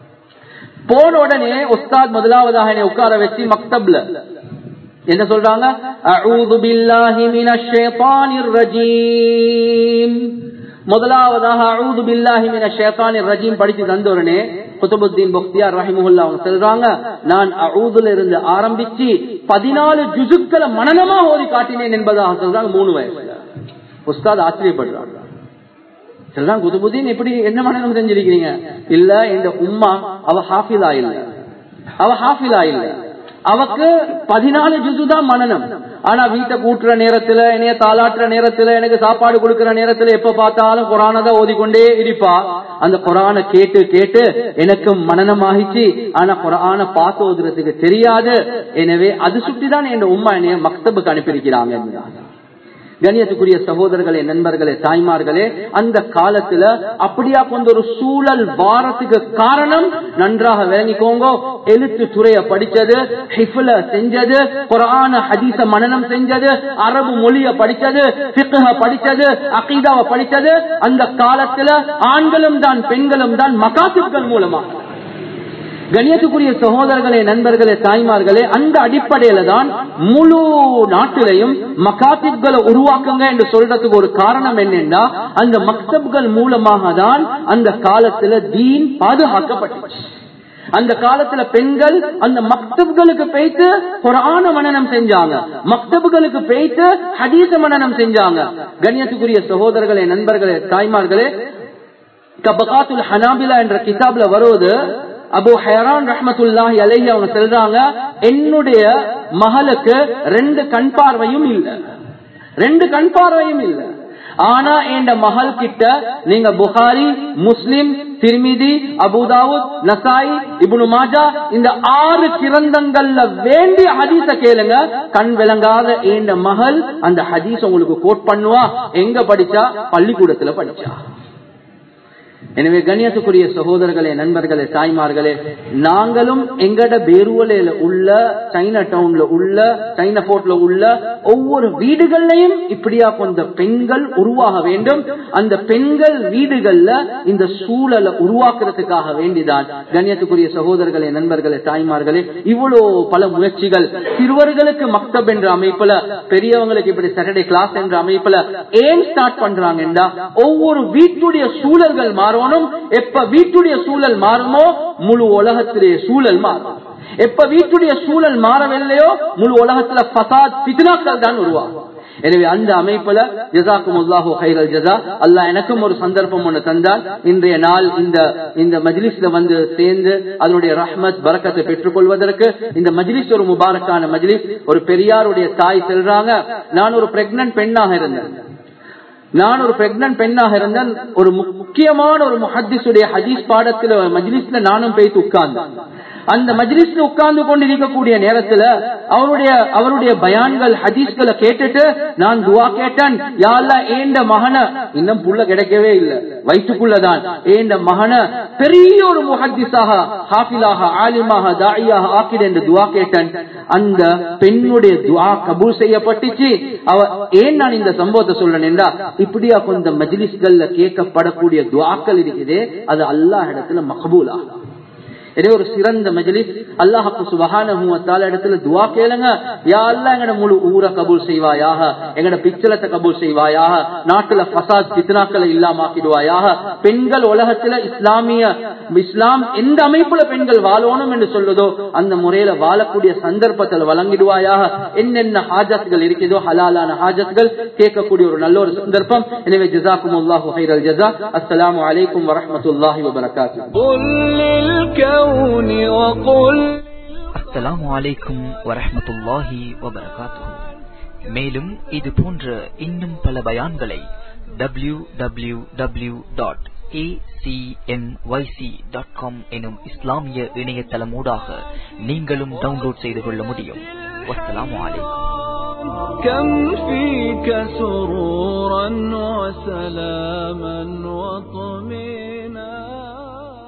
போன உடனே உஸ்தாத் முதலாவதாக என்னை உட்கார வச்சு மக்தப்ல என்ன சொல்றாங்க அஊது பில்லாஹி மினஷ் ஷைத்தானிர் ரஜீம் முதலாவதாக அஊது பில்லாஹி மினஷ் ஷைத்தானிர் ரஜீம் படிச்சு தந்தோடனே குத்துபுத்தீன் பக்தியார் ரஹிமுல்லா அவங்க சொல்றாங்க நான் அவுதுல இருந்து ஆரம்பிச்சு பதினாலு ஜுசுக்களை மனநமா ஓதி காட்டினேன் என்பதாக சொல்றாங்க மூணு வயசுல உஸ்தாத் ஆச்சரியப்படுறாங்க சொல்றாங்க குத்துபுத்தீன் எப்படி என்ன மனநம் செஞ்சிருக்கிறீங்க இல்ல இந்த உம்மா அவ ஹாஃபிலா இல்ல அவ ஹாஃபிலா இல்ல அவக்கு பதினாலு ஜுசு தான் மனநம் ஆனா வீட்டை கூட்டுற நேரத்துல என்னைய தாளாட்டுற நேரத்துல எனக்கு சாப்பாடு கொடுக்கிற நேரத்துல எப்ப பார்த்தாலும் குரானதான் ஓதிக்கொண்டே இருப்பா அந்த குரான கேட்டு கேட்டு எனக்கு மனநம் ஆகிச்சு ஆனா குரான பார்த்து ஓதுறதுக்கு தெரியாது எனவே அது சுட்டிதான் என் உம்மா என்னைய மக்தபுக்கு அனுப்பியிருக்கிறாங்க என்பதாக கணியத்துக்குரிய சகோதரர்களே நண்பர்களே தாய்மார்களே அந்த காலத்துல அப்படியா கொண்ட ஒரு சூழல் வாரத்துக்கு காரணம் நன்றாக விளங்கிக்கோங்க எழுத்து துறைய படிச்சது ஹிஃபுல செஞ்சது குரான ஹதீச மனநம் செஞ்சது அரபு மொழிய படிச்சது பிக்குஹ படிச்சது அகீதாவை படிச்சது அந்த காலத்துல ஆண்களும் தான் பெண்களும் தான் மகாசிப்கள் மூலமா கணியத்துக்குரிய சகோதரர்களே நண்பர்களே தாய்மார்களே அந்த அடிப்படையில தான் முழு நாட்டிலையும் மகாத்திப்களை உருவாக்குங்க என்று சொல்றதுக்கு ஒரு காரணம் என்னன்னா அந்த மக்தப்கள் மூலமாக தான் அந்த காலத்துல தீன் பாதுகாக்கப்பட்டுச்சு அந்த காலத்துல பெண்கள் அந்த மக்தப்களுக்கு போயிட்டு குரான மனநம் செஞ்சாங்க மக்தபுகளுக்கு போயிட்டு ஹதீச மனநம் செஞ்சாங்க கண்ணியத்துக்குரிய சகோதரர்களே நண்பர்களே தாய்மார்களே தபகாத்துல் ஹனாபிலா என்ற கிதாப்ல வருவது அபு ஹயரான் ரஹமத்துல்லாஹி அலைஹி அவங்க சொல்றாங்க என்னுடைய மகளுக்கு ரெண்டு கண் பார்வையும் இல்ல ரெண்டு கண் பார்வையும் இல்ல ஆனா என் மகள் கிட்ட நீங்க புகாரி முஸ்லிம் திருமிதி அபுதாவுத் நசாய் இப்னு மாஜா இந்த ஆறு கிரந்தங்கள்ல வேண்டிய ஹதீஸ கேளுங்க கண் விளங்காத என் மகள் அந்த ஹதீஸ் உங்களுக்கு கோட் பண்ணுவா எங்க படிச்சா பள்ளிக்கூடத்துல படிச்சா எனவே கண்ணியத்துக்குரிய சகோதரர்களே நண்பர்களே தாய்மார்களே நாங்களும் எங்கட பேருவலையில உள்ள சைனா டவுன்ல உள்ள சைனா போர்ட்ல உள்ள ஒவ்வொரு வீடுகள்லையும் இப்படியா கொஞ்ச பெண்கள் உருவாக வேண்டும் அந்த பெண்கள் வீடுகள்ல இந்த சூழலை உருவாக்குறதுக்காக வேண்டிதான் கண்ணியத்துக்குரிய சகோதரர்களே நண்பர்களே தாய்மார்களே இவ்வளவு பல முயற்சிகள் சிறுவர்களுக்கு மக்தப் என்ற அமைப்புல பெரியவங்களுக்கு இப்படி சாட்டர்டே கிளாஸ் என்ற அமைப்புல ஏன் ஸ்டார்ட் பண்றாங்கன்னா ஒவ்வொரு வீட்டுடைய சூழல்கள் மாறணும் எப்ப வீட்டுடைய சூழல் மாறுமோ முழு உலகத்திலே சூழல் மாறும் எப்ப வீட்டுடைய சூழல் மாறவில்லையோ முழு உலகத்துல பசாத் பித்னாக்கள் தான் உருவாகும் எனவே அந்த அமைப்புல ஜசாக்கும் அல்லாஹூ ஹைரல் ஜசா அல்லா எனக்கும் ஒரு சந்தர்ப்பம் ஒன்று தந்தால் இன்றைய நாள் இந்த இந்த மஜ்லிஸ்ல வந்து சேர்ந்து அதனுடைய ரஹ்மத் பரக்கத்தை பெற்றுக் கொள்வதற்கு இந்த மஜ்லிஸ் ஒரு முபாரக்கான மஜ்லிஸ் ஒரு பெரியாருடைய தாய் செல்றாங்க நான் ஒரு பிரெக்னன்ட் பெண்ணாக இருந்தேன் நான் ஒரு பிரெக்னன்ட் பெண்ணாக இருந்தேன் ஒரு முக்கியமான ஒரு முஹத்திசுடைய ஹதீஸ் பாடத்துல மஜ்லிஸ்ல நானும் போய் உட்கார்ந்தேன் அந்த மஜ்லிஸ்ல உட்கார்ந்து கொண்டு இருக்கக்கூடிய நேரத்துல அவருடைய அவருடைய பயான்கள் ஹதீஸ்களை கேட்டுட்டு நான் துவா கேட்டேன் யாழ்லா ஏண்ட மகன இன்னும் புள்ள கிடைக்கவே இல்லை வயிற்றுக்குள்ளதான் ஏண்ட மகன பெரிய ஒரு முஹத்திஸாக ஹாஃபிலாக ஆலிமாக தாயாக ஆக்கிட என்று துவா கேட்டேன் அந்த பெண்ணுடைய துவா கபூல் செய்யப்பட்டுச்சு அவ ஏன் நான் இந்த சம்பவத்தை சொல்றேன் என்றா இப்படியா கொஞ்சம் மஜ்லிஸ்கள்ல கேட்கப்படக்கூடிய துவாக்கள் இருக்குது அது அல்லாஹ் இடத்துல மகபூல் ஆகும் எனவே ஒரு சிறந்த மஜலிஸ் அல்லாஹு சுபஹான இடத்துல துவா கேளுங்க யா அல்லா எங்கட முழு ஊரை கபூல் செய்வாயாக எங்கட பிச்சலத்தை கபூல் செய்வாயாக நாட்டுல பசாத் பித்னாக்களை இல்லாமாக்கிடுவாயாக பெண்கள் உலகத்துல இஸ்லாமிய இஸ்லாம் எந்த அமைப்புல பெண்கள் வாழணும் என்று சொல்லுதோ அந்த முறையில வாழக்கூடிய சந்தர்ப்பத்தில் வழங்கிடுவாயாக என்னென்ன ஹாஜத்கள் இருக்குதோ ஹலாலான ஹாஜத்கள் கேட்கக்கூடிய ஒரு நல்ல ஒரு சந்தர்ப்பம் எனவே ஜசாக்கும் அல்லாஹு ஹைரல் ஜசா அஸ்ஸலாமு அலைக்கும் வரஹ்மத்துல்லாஹி வபரகாத்துஹு الكون وقل அஸ்ஸலாமு அலைக்கும் வரஹ்மத்துல்லாஹி வபரகாத்துஹு மேலும் இது போன்ற இன்னும் பல பயான்களை டபிள்யூ டபிள்யூ டபிள்யூ டாட் எனும் இஸ்லாமிய இணையதளமூடாக நீங்களும் டவுன்லோட் செய்து கொள்ள முடியும் வஸ்ஸலாமு அலைக்கும் كم فيك سرورا وسلاما وطمئنا